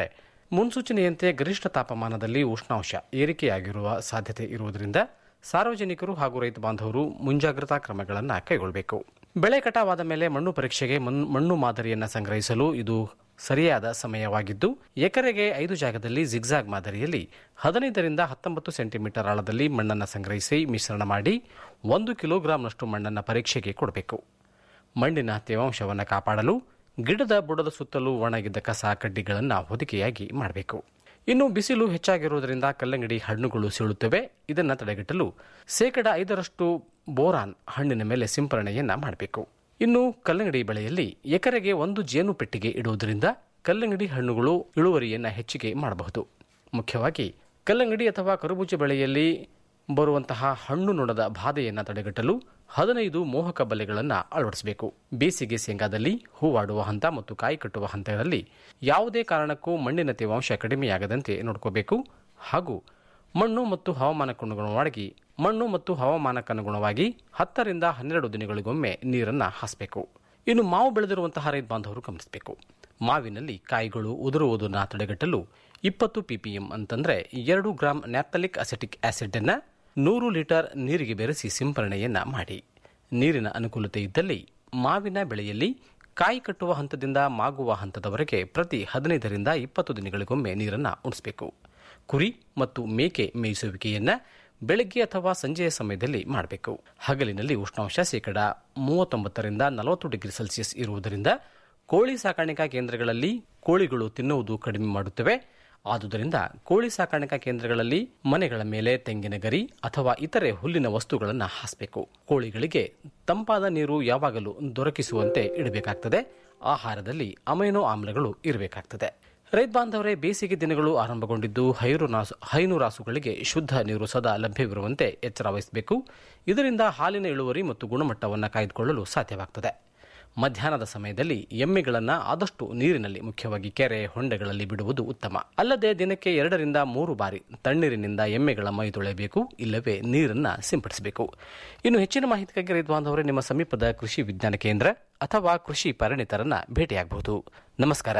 ಮುನ್ಸೂಚನೆಯಂತೆ ಗರಿಷ್ಠ ತಾಪಮಾನದಲ್ಲಿ ಉಷ್ಣಾಂಶ ಏರಿಕೆಯಾಗಿರುವ ಸಾಧ್ಯತೆ ಇರುವುದರಿಂದ ಸಾರ್ವಜನಿಕರು ಹಾಗೂ ರೈತ ಬಾಂಧವರು ಮುಂಜಾಗ್ರತಾ ಕ್ರಮಗಳನ್ನು ಕೈಗೊಳ್ಳಬೇಕು ಬೆಳೆ ಕಟಾವಾದ ಮೇಲೆ ಮಣ್ಣು ಪರೀಕ್ಷೆಗೆ ಮಣ್- ಮಣ್ಣು ಮಾದರಿಯನ್ನು ಸಂಗ್ರಹಿಸಲು ಇದು ಸರಿಯಾದ ಸಮಯವಾಗಿದ್ದು ಎಕರೆಗೆ ಐದು ಜಾಗದಲ್ಲಿ ಜಿಗ್ಜಾಗ್ ಮಾದರಿಯಲ್ಲಿ ಹದಿನೈದರಿಂದ ಹತ್ತೊಂಬತ್ತು ಸೆಂಟಿಮೀಟರ್ ಆಳದಲ್ಲಿ ಮಣ್ಣನ್ನು ಸಂಗ್ರಹಿಸಿ ಮಿಶ್ರಣ ಮಾಡಿ ಒಂದು ಕಿಲೋಗ್ರಾಂನಷ್ಟು ಮಣ್ಣನ್ನು ಪರೀಕ್ಷೆಗೆ ಕೊಡಬೇಕು ಮಣ್ಣಿನ ತೇವಾಂಶವನ್ನು ಕಾಪಾಡಲು ಗಿಡದ ಬುಡದ ಸುತ್ತಲೂ ಒಣಗಿದ್ದ ಕಸ ಕಡ್ಡಿಗಳನ್ನು ಹೊದಿಕೆಯಾಗಿ ಮಾಡಬೇಕು ಇನ್ನು ಬಿಸಿಲು ಹೆಚ್ಚಾಗಿರುವುದರಿಂದ ಕಲ್ಲಂಗಡಿ ಹಣ್ಣುಗಳು ಸೀಳುತ್ತವೆ ಇದನ್ನು ತಡೆಗಟ್ಟಲು ಶೇಕಡ ಐದರಷ್ಟು ಬೋರಾನ್ ಹಣ್ಣಿನ ಮೇಲೆ ಸಿಂಪರಣೆಯನ್ನ ಮಾಡಬೇಕು ಇನ್ನು ಕಲ್ಲಂಗಡಿ ಬೆಳೆಯಲ್ಲಿ ಎಕರೆಗೆ ಒಂದು ಜೇನು ಪೆಟ್ಟಿಗೆ ಇಡುವುದರಿಂದ ಕಲ್ಲಂಗಡಿ ಹಣ್ಣುಗಳು ಇಳುವರಿಯನ್ನು ಹೆಚ್ಚಿಗೆ ಮಾಡಬಹುದು ಮುಖ್ಯವಾಗಿ ಕಲ್ಲಂಗಡಿ ಅಥವಾ ಕರಬೂಜ ಬೆಳೆಯಲ್ಲಿ ಬರುವಂತಹ ಹಣ್ಣು ನೊಣದ ಬಾಧೆಯನ್ನು ತಡೆಗಟ್ಟಲು ಹದಿನೈದು ಮೋಹಕ ಬಲೆಗಳನ್ನು ಅಳವಡಿಸಬೇಕು ಬೇಸಿಗೆ ಶೇಂಗಾದಲ್ಲಿ ಹೂವಾಡುವ ಹಂತ ಮತ್ತು ಕಾಯಿ ಕಟ್ಟುವ ಹಂತಗಳಲ್ಲಿ ಯಾವುದೇ ಕಾರಣಕ್ಕೂ ಮಣ್ಣಿನ ತೇವಾಂಶ ಕಡಿಮೆಯಾಗದಂತೆ ನೋಡ್ಕೋಬೇಕು ಹಾಗೂ ಮಣ್ಣು ಮತ್ತು ಹವಾಮಾನಕ್ಕನುಗುಣವಾಗಿ ಮಣ್ಣು ಮತ್ತು ಹವಾಮಾನಕ್ಕನುಗುಣವಾಗಿ ಹತ್ತರಿಂದ ಹನ್ನೆರಡು ದಿನಗಳಿಗೊಮ್ಮೆ ನೀರನ್ನು ಹಾಸಬೇಕು ಇನ್ನು ಮಾವು ಬೆಳೆದಿರುವಂತಹ ರೈತ ಬಾಂಧವರು ಗಮನಿಸಬೇಕು ಮಾವಿನಲ್ಲಿ ಕಾಯಿಗಳು ಉದುರುವುದನ್ನು ತಡೆಗಟ್ಟಲು ಇಪ್ಪತ್ತು ಪಿಪಿಎಂ ಅಂತಂದ್ರೆ ಎರಡು ಗ್ರಾಂ ನ್ಯಾಪ್ತಲಿಕ್ ಅಸೆಟಿಕ್ ಆಸಿಡ್ ಅನ್ನ ನೂರು ಲೀಟರ್ ನೀರಿಗೆ ಬೆರೆಸಿ ಸಿಂಪರಣೆಯನ್ನ ಮಾಡಿ ನೀರಿನ ಅನುಕೂಲತೆ ಇದ್ದಲ್ಲಿ ಮಾವಿನ ಬೆಳೆಯಲ್ಲಿ ಕಾಯಿ ಕಟ್ಟುವ ಹಂತದಿಂದ ಮಾಗುವ ಹಂತದವರೆಗೆ ಪ್ರತಿ ಹದಿನೈದರಿಂದ ಇಪ್ಪತ್ತು ದಿನಗಳಿಗೊಮ್ಮೆ ನೀರನ್ನು ಉಣಿಸಬೇಕು ಕುರಿ ಮತ್ತು ಮೇಕೆ ಮೇಯಿಸುವಿಕೆಯನ್ನ ಬೆಳಗ್ಗೆ ಅಥವಾ ಸಂಜೆಯ ಸಮಯದಲ್ಲಿ ಮಾಡಬೇಕು ಹಗಲಿನಲ್ಲಿ ಉಷ್ಣಾಂಶ ಶೇಕಡ ಮೂವತ್ತೊಂಬತ್ತರಿಂದ ನಲವತ್ತು ಡಿಗ್ರಿ ಸೆಲ್ಸಿಯಸ್ ಇರುವುದರಿಂದ ಕೋಳಿ ಸಾಕಾಣಿಕಾ ಕೇಂದ್ರಗಳಲ್ಲಿ ಕೋಳಿಗಳು ತಿನ್ನುವುದು ಕಡಿಮೆ ಮಾಡುತ್ತವೆ ಆದುದರಿಂದ ಕೋಳಿ ಸಾಕಾಣಿಕಾ ಕೇಂದ್ರಗಳಲ್ಲಿ ಮನೆಗಳ ಮೇಲೆ ತೆಂಗಿನ ಗರಿ ಅಥವಾ ಇತರೆ ಹುಲ್ಲಿನ ವಸ್ತುಗಳನ್ನು ಹಾಸಬೇಕು ಕೋಳಿಗಳಿಗೆ ತಂಪಾದ ನೀರು ಯಾವಾಗಲೂ ದೊರಕಿಸುವಂತೆ ಇಡಬೇಕಾಗ್ತದೆ ಆಹಾರದಲ್ಲಿ ಅಮೈನೋ ಆಮ್ಲಗಳು ಇರಬೇಕಾಗ್ತದೆ ರೈತ ಬಾಂಧವರೇ ಬೇಸಿಗೆ ದಿನಗಳು ಆರಂಭಗೊಂಡಿದ್ದು ಹೈನುರಾಸು ಹೈನುರಾಸುಗಳಿಗೆ ಶುದ್ಧ ನೀರು ಸದಾ ಲಭ್ಯವಿರುವಂತೆ ಎಚ್ಚರ ವಹಿಸಬೇಕು ಇದರಿಂದ ಹಾಲಿನ ಇಳುವರಿ ಮತ್ತು ಗುಣಮಟ್ಟವನ್ನು ಕಾಯ್ದುಕೊಳ್ಳಲು ಸಾಧ್ಯವಾಗ್ತದೆ ಮಧ್ಯಾಹ್ನದ ಸಮಯದಲ್ಲಿ ಎಮ್ಮೆಗಳನ್ನು ಆದಷ್ಟು ನೀರಿನಲ್ಲಿ ಮುಖ್ಯವಾಗಿ ಕೆರೆ ಹೊಂಡೆಗಳಲ್ಲಿ ಬಿಡುವುದು ಉತ್ತಮ ಅಲ್ಲದೆ ದಿನಕ್ಕೆ ಎರಡರಿಂದ ಮೂರು ಬಾರಿ ತಣ್ಣೀರಿನಿಂದ ಎಮ್ಮೆಗಳ ಮೈ ತೊಳೆಯಬೇಕು ಇಲ್ಲವೇ ನೀರನ್ನು ಸಿಂಪಡಿಸಬೇಕು ಇನ್ನು ಹೆಚ್ಚಿನ ಮಾಹಿತಿಗಾಗಿ ರೈತ ಬಾಂಧವರೇ ನಿಮ್ಮ ಸಮೀಪದ ಕೃಷಿ ವಿಜ್ಞಾನ ಕೇಂದ್ರ ಅಥವಾ ಕೃಷಿ ಪರಿಣಿತರನ್ನ ಭೇಟಿಯಾಗಬಹುದು ನಮಸ್ಕಾರ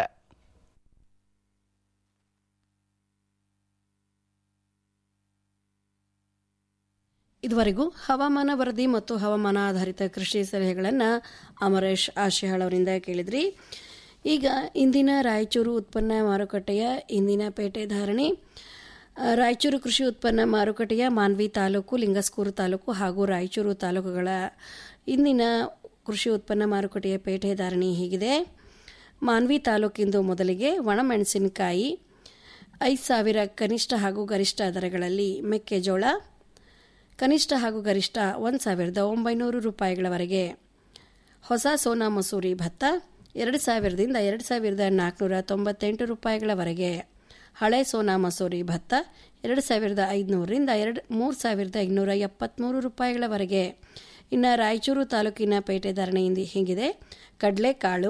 ಇದುವರೆಗೂ ಹವಾಮಾನ ವರದಿ ಮತ್ತು ಹವಾಮಾನ ಆಧಾರಿತ ಕೃಷಿ ಸಲಹೆಗಳನ್ನು ಅಮರೇಶ್ ಆಶಿಹಾಳ್ ಅವರಿಂದ ಕೇಳಿದ್ರಿ ಈಗ ಇಂದಿನ ರಾಯಚೂರು ಉತ್ಪನ್ನ ಮಾರುಕಟ್ಟೆಯ ಇಂದಿನ ಪೇಟೆ ಧಾರಣೆ ಆ, ರಾಯಚೂರು ಕೃಷಿ ಉತ್ಪನ್ನ ಮಾರುಕಟ್ಟೆಯ ಮಾನ್ವಿ ತಾಲೂಕು ಲಿಂಗಸ್ಕೂರು ತಾಲೂಕು ಹಾಗೂ ರಾಯಚೂರು ತಾಲೂಕುಗಳ ಇಂದಿನ ಕೃಷಿ ಉತ್ಪನ್ನ ಮಾರುಕಟ್ಟೆಯ ಪೇಟೆ ಧಾರಣೆ ಹೀಗಿದೆ ಮಾನ್ವಿ ತಾಲೂಕಿಂದು ಮೊದಲಿಗೆ ಒಣಮೆಣಸಿನಕಾಯಿ ಐದು ಸಾವಿರ ಕನಿಷ್ಠ ಹಾಗೂ ಗರಿಷ್ಠ ದರಗಳಲ್ಲಿ ಮೆಕ್ಕೆಜೋಳ ಕನಿಷ್ಠ ಹಾಗೂ ಗರಿಷ್ಠ ಒಂದು ಸಾವಿರದ ಒಂಬೈನೂರು ರೂಪಾಯಿಗಳವರೆಗೆ ಹೊಸ ಸೋನಾ ಮಸೂರಿ ಭತ್ತ ಎರಡು ಸಾವಿರದಿಂದ ಎರಡು ಸಾವಿರದ ನಾಲ್ಕುನೂರ ತೊಂಬತ್ತೆಂಟು ರೂಪಾಯಿಗಳವರೆಗೆ ಹಳೆ ಸೋನಾ ಮಸೂರಿ ಭತ್ತ ಎರಡು ಸಾವಿರದ ಐದುನೂರರಿಂದ ಎರಡು ಮೂರು ಸಾವಿರದ ಇನ್ನೂರ ಎಪ್ಪತ್ತ್ಮೂರು ರೂಪಾಯಿಗಳವರೆಗೆ ಇನ್ನು ರಾಯಚೂರು ತಾಲೂಕಿನ ಪೇಟೆ ಧಾರಣೆಯಿಂದ ಹೀಗಿದೆ ಕಡಲೆಕಾಳು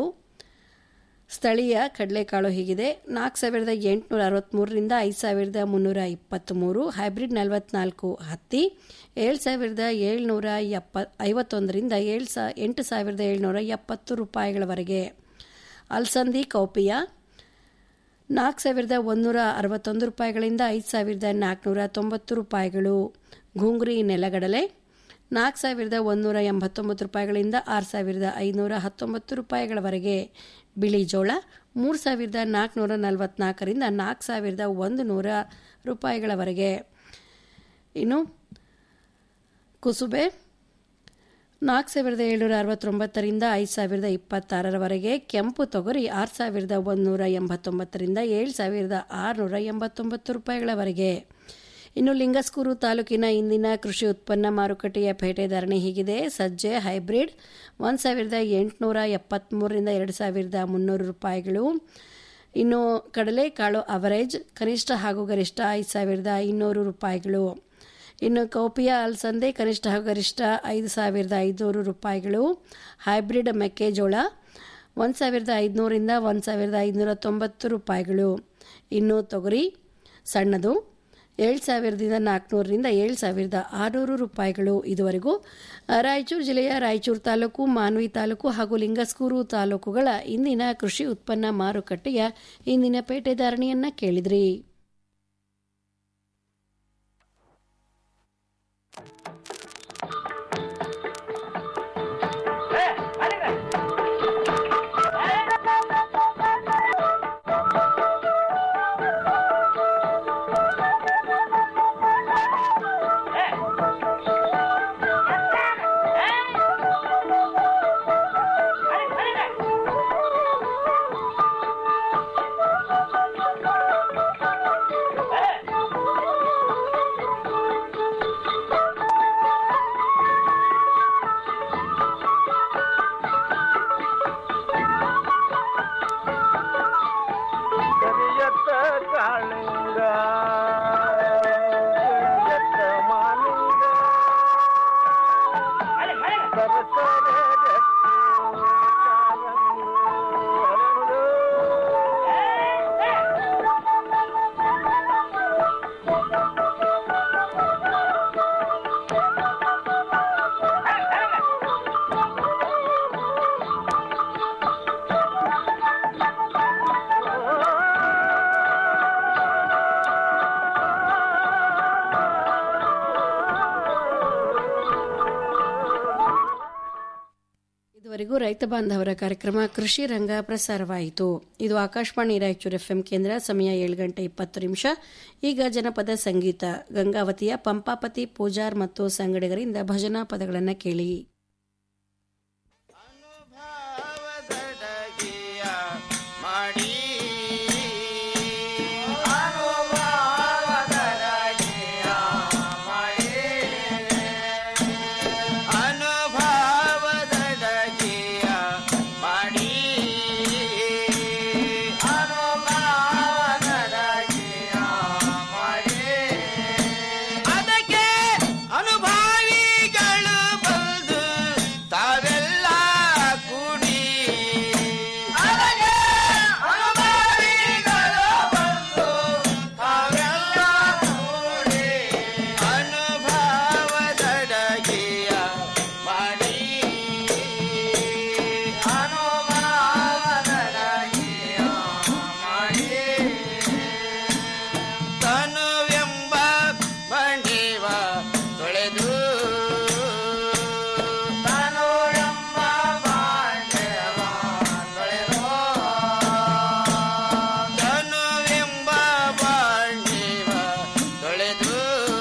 ಸ್ಥಳೀಯ ಕಡಲೆಕಾಳು ಹೀಗಿದೆ ನಾಲ್ಕು ಸಾವಿರದ ಎಂಟುನೂರ ಅರವತ್ತ್ಮೂರರಿಂದ ಐದು ಸಾವಿರದ ಮುನ್ನೂರ ಇಪ್ಪತ್ತ್ಮೂರು ಹೈಬ್ರಿಡ್ ನಲವತ್ನಾಲ್ಕು ಹತ್ತಿ ಏಳು ಸಾವಿರದ ಏಳ್ನೂರ ಎಪ್ಪ ಐವತ್ತೊಂದರಿಂದ ಏಳು ಸಾ ಎಂಟು ಸಾವಿರದ ಏಳ್ನೂರ ಎಪ್ಪತ್ತು ರೂಪಾಯಿಗಳವರೆಗೆ ಅಲ್ಸಂದಿ ಕೌಪಿಯ ನಾಲ್ಕು ಸಾವಿರದ ಒಂದೂರ ಅರವತ್ತೊಂದು ರೂಪಾಯಿಗಳಿಂದ ಐದು ಸಾವಿರದ ನಾಲ್ಕುನೂರ ತೊಂಬತ್ತು ರೂಪಾಯಿಗಳು ಘುಂಗ್ರಿ ನೆಲಗಡಲೆ ನಾಲ್ಕು ಸಾವಿರದ ಒಂದೂರ ಎಂಬತ್ತೊಂಬತ್ತು ರೂಪಾಯಿಗಳಿಂದ ಆರು ಸಾವಿರದ ಐನೂರ ಹತ್ತೊಂಬತ್ತು ರೂಪಾಯಿಗಳವರೆಗೆ ಬಿಳಿ ಜೋಳ ಮೂರು ಸಾವಿರದ ನಾಲ್ಕುನೂರ ನಲವತ್ನಾಲ್ಕರಿಂದ ನಾಲ್ಕು ಸಾವಿರದ ಒಂದು ನೂರ ರೂಪಾಯಿಗಳವರೆಗೆ ಇನ್ನು ಕುಸುಬೆ ನಾಲ್ಕು ಸಾವಿರದ ಏಳ್ನೂರ ಅರವತ್ತೊಂಬತ್ತರಿಂದ ಐದು ಸಾವಿರದ ಇಪ್ಪತ್ತಾರರವರೆಗೆ ಕೆಂಪು ತೊಗರಿ ಆರು ಸಾವಿರದ ಒಂದೂರ ಎಂಬತ್ತೊಂಬತ್ತರಿಂದ ಏಳು ಸಾವಿರದ ಆರುನೂರ ಎಂಬತ್ತೊಂಬತ್ತು ರೂಪಾಯಿಗಳವರೆಗೆ ಇನ್ನು ಲಿಂಗಸ್ಕೂರು ತಾಲೂಕಿನ ಇಂದಿನ ಕೃಷಿ ಉತ್ಪನ್ನ ಮಾರುಕಟ್ಟೆಯ ಪೇಟೆ ಧಾರಣೆ ಹೀಗಿದೆ ಸಜ್ಜೆ ಹೈಬ್ರಿಡ್ ಒಂದು ಸಾವಿರದ ಎಂಟುನೂರ ಎಪ್ಪತ್ತ್ಮೂರರಿಂದ ಎರಡು ಸಾವಿರದ ಮುನ್ನೂರು ರೂಪಾಯಿಗಳು ಇನ್ನು ಕಡಲೆಕಾಳು ಅವರೇಜ್ ಕನಿಷ್ಠ ಹಾಗೂ ಗರಿಷ್ಠ ಐದು ಸಾವಿರದ ಐನೂರು ರೂಪಾಯಿಗಳು ಇನ್ನು ಕೌಪಿಯ ಅಲಸಂದೆ ಕನಿಷ್ಠ ಹಾಗೂ ಗರಿಷ್ಠ ಐದು ಸಾವಿರದ ಐದುನೂರು ರೂಪಾಯಿಗಳು ಹೈಬ್ರಿಡ್ ಮೆಕ್ಕೆಜೋಳ ಒಂದು ಸಾವಿರದ ಐದುನೂರಿಂದ ಒಂದು ಸಾವಿರದ ಐದುನೂರ ತೊಂಬತ್ತು ರೂಪಾಯಿಗಳು ಇನ್ನು ತೊಗರಿ ಸಣ್ಣದು ಏಳು ಸಾವಿರದಿಂದ ನಾಲ್ಕುನೂರರಿಂದ ಏಳು ಸಾವಿರದ ಆರುನೂರು ರೂಪಾಯಿಗಳು ಇದುವರೆಗೂ ರಾಯಚೂರು ಜಿಲ್ಲೆಯ ರಾಯಚೂರು ತಾಲೂಕು ಮಾನ್ವಿ ತಾಲೂಕು ಹಾಗೂ ಲಿಂಗಸ್ಕೂರು ತಾಲೂಕುಗಳ ಇಂದಿನ ಕೃಷಿ ಉತ್ಪನ್ನ ಮಾರುಕಟ್ಟೆಯ ಇಂದಿನ ಪೇಟೆ ಧಾರಣೆಯನ್ನ ಕೇಳಿದ್ರಿ ಕರಿಯತ್ತ ಕಾಳಿಂಗ ಕರಿಯತ್ತ ಮಾಲಿಂಗ ಸರಸರ ರಕ್ತಿ ಕಾರಂಗು ಹರಳು. ಇದುವರೆಗೂ ರೈತ ಬಾಂಧವರ ಕಾರ್ಯಕ್ರಮ ಕೃಷಿ ರಂಗ ಪ್ರಸಾರವಾಯಿತು ಇದು ಆಕಾಶವಾಣಿ ರಾಯಚೂರು ಎಫ್ಎಂ ಕೇಂದ್ರ ಸಮಯ ಏಳು ಗಂಟೆ ಇಪ್ಪತ್ತು ನಿಮಿಷ ಈಗ ಜನಪದ ಸಂಗೀತ ಗಂಗಾವತಿಯ ಪಂಪಾಪತಿ ಪೂಜಾರ್ ಮತ್ತು ಸಂಗಡಿಗರಿಂದ ಭಜನಾ ಪದಗಳನ್ನು ಕೇಳಿ ಅನುಭವದಡಗಿಯ ಮಾಡಿ ಅನುಭವದಡಗಿಯ ಮಾಡಿ ಅನುಭವದಡಗಿಯ ಮಾಡಿ ಅನುಭವದಡಗಿಯ ಮಾಡಿ ಅದಕ್ಕೆ ಅನುಭಾವಿಗಳು ಬಂದು ತಾವೆಲ್ಲ ಕೂಡಿ ಅದಕ್ಕೆ ಅನುಭಾವಿಗಳು ಬಂದು ತಾವೆಲ್ಲ ಕೂಡಿ ಅನುಭವದಡಗಿಯ ಮಾಡಿ ಅನುಭವದಡಗಿಯ ಮಾಡಿ ತನುವೆಂಬ ಬಂಡೀವ ತೊಳೆದು ತನುವೆಂಬ ಬಾಂಡವ ತೊಳೆದು ತನುವೆಂಬ ಬಾಂಡೀವ ತೊಳೆದು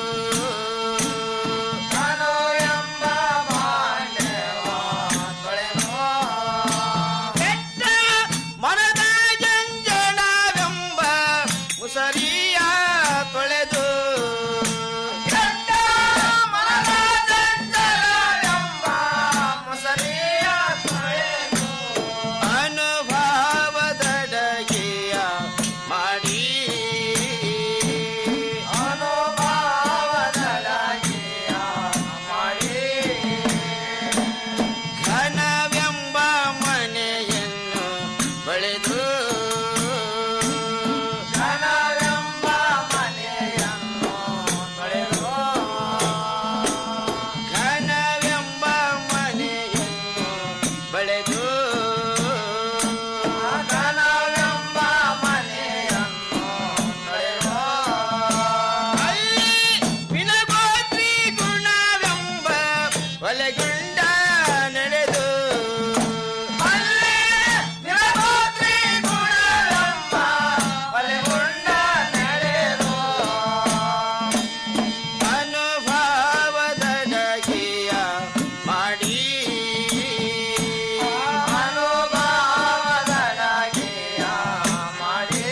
ತನುವೆಂಬ ಬಾಂಡವ ತೊಳೆದು ಕೆಟ್ಟ ಮನದ ಜಂಜಡವೆಂಬ ಮುಸರಿಯ ತೊಳೆದು ಕೆಟ್ಟ ಮನದ ಜಂಜಡವೆಂಬ ಮುಸರಿಯ ತೊಳೆದು ಅನುಭವದಡಗಿಯ ಮಾಡಿ ಅನುಭವದಡಗಿಯ ಮಾಡಿ ಘನವೆಂಬ ಮನೆಯನ್ನು ಬಳೆದು ಘನವೆಂಬ ಮನೆಯನ್ನು ಬಳೆದು ಘನವೆಂಬ ಮನೆಯನ್ನು ಬಳೆದು ಘನವೆಂಬ ಮನೆಯನ್ನು ಬಳೆದು ಅಲ್ಲಿ ವಿನಗೋತ್ರಿ ಗುಣವೆಂಬ ಒಲೆಗುಂಡ ನಡೆದು ಅಲ್ಲಿ ವಿನಗೋತ್ರಿ ಗುಣವೆಂಬ ಒಲೆಗುಂಡ ನಡೆದು ಅನುಭವದಡಗಿಯ ಮಾಡಿ ಅನುಭವದಡಗಿಯ ಮಾಡಿ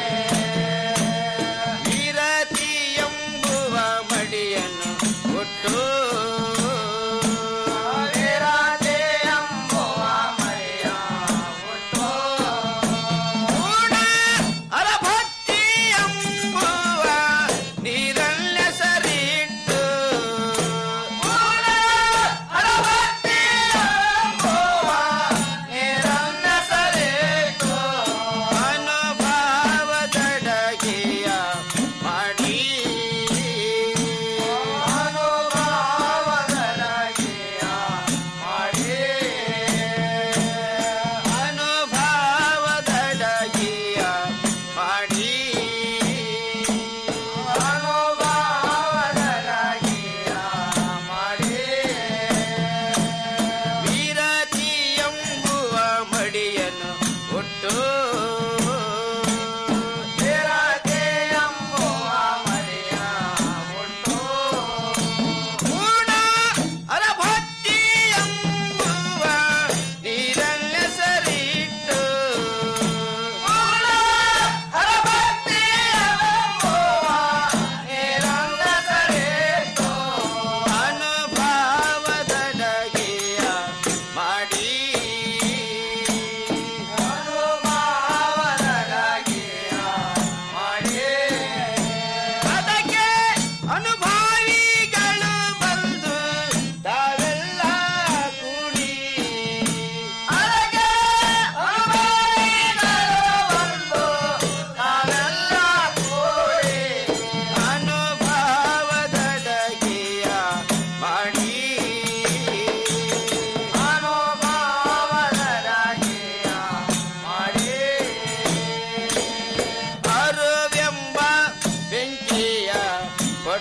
ವಿರತಿ ಎಂಬುವ ಮಡಿಯನ್ನು ಕೊಟ್ಟು ವಿರತಿ ಎಂಬುವ ಮಡಿಯ ಕೊಟ್ಟು ಕೂಡ ಅರಭಕ್ತಿ ಎಂಬುವ ನೀರಲ್ಲ ಸರಿಟ್ಟು ಕೂಡ ಅರಭಕ್ತಿ ಎಂಬುವ ನೀರಲ್ಲ ಸರಿಟ್ಟು ಅನುಭವದಡಗಿಯ ಮಾಡಿ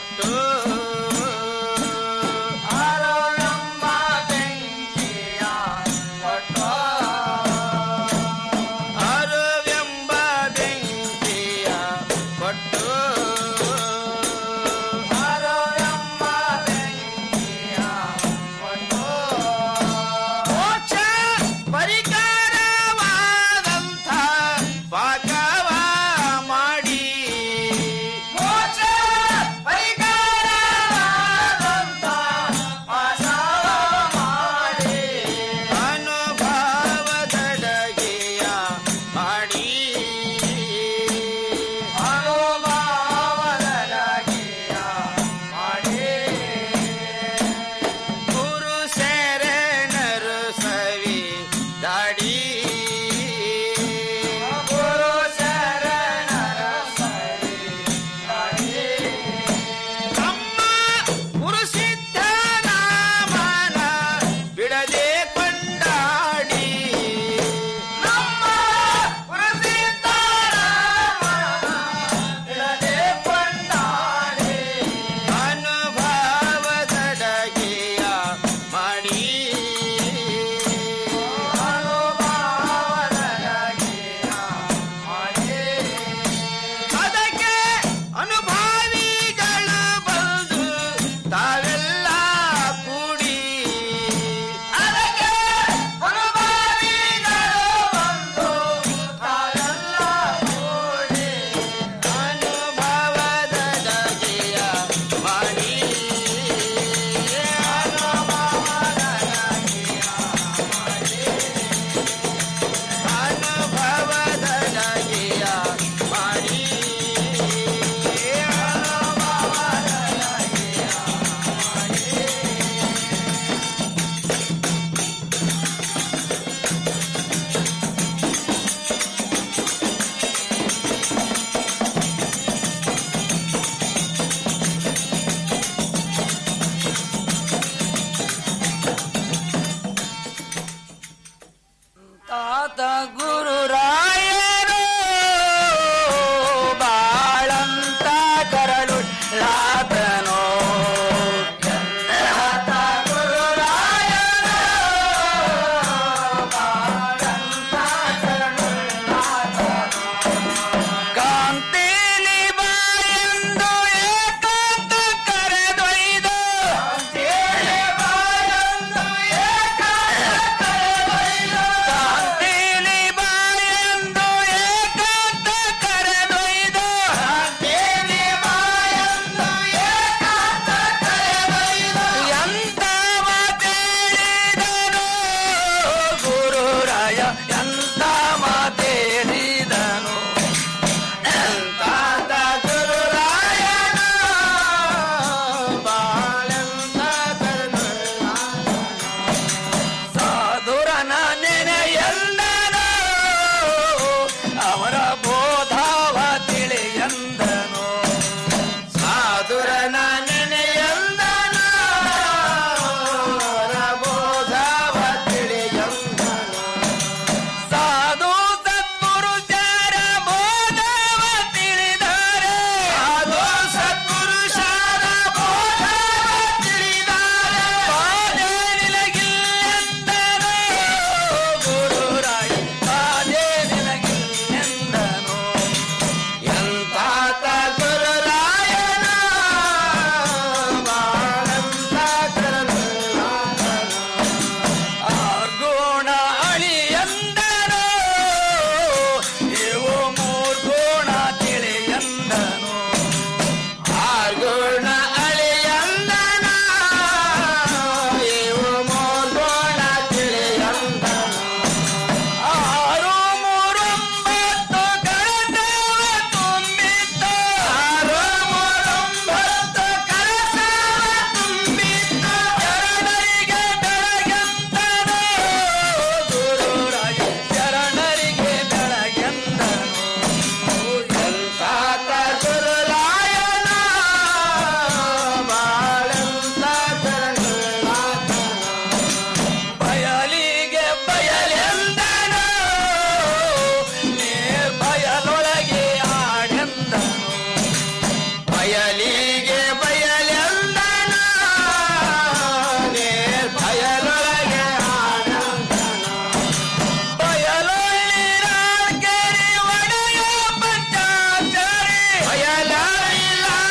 ಕೊಟ್ಟು ಆರೋ ಎಂಬ ಬೆಂಕಿಯ ಕೊಟ್ಟು ಅರುವೆಂಬ ಬೆಂಕಿಯ ಕೊಟ್ಟು ಅರುವೆಂಬ ಬೆಂಕಿಯ ಕೊಟ್ಟು ಮೋಕ್ಷ ಪರಿಕರವಾದಂಥ ಪಾಕವ ಮಾಡಿ ಮೋಕ್ಷ ಪರಿಕರವಾದಂಥ ಪಾಕವ ಮಾಡಿ ಅನುಭವದಡಗೆಯ ಮಾಡಿ ಅನುಭವದಡಗೆಯ ಮಾಡಿ ಗುರು ಶರಣರು ಸವಿ ದಾಡಿ ಗುರು ಶರಣರ ಸವಿ ದಾಡಿ ನಮ್ಮ ಗುರು ಸಿದ್ಧನಾಮನ ಬಿಡದೆ ಕೊಂಡಾಡಿ ನಮ್ಮ ಗುರು ಸಿದ್ಧನಾಮನ ಬಿಡದೆ ಕೊಂಡಾಡಿ ಅನುಭವದಡಗೆಯ ಮಾಡಿ ಅನುಭವದಡಗೆಯ ಮಾಡಿ ಅದಕ್ಕೆ ಅನುಭಾವಿಗಳು ಬಂದು ತಾವೇ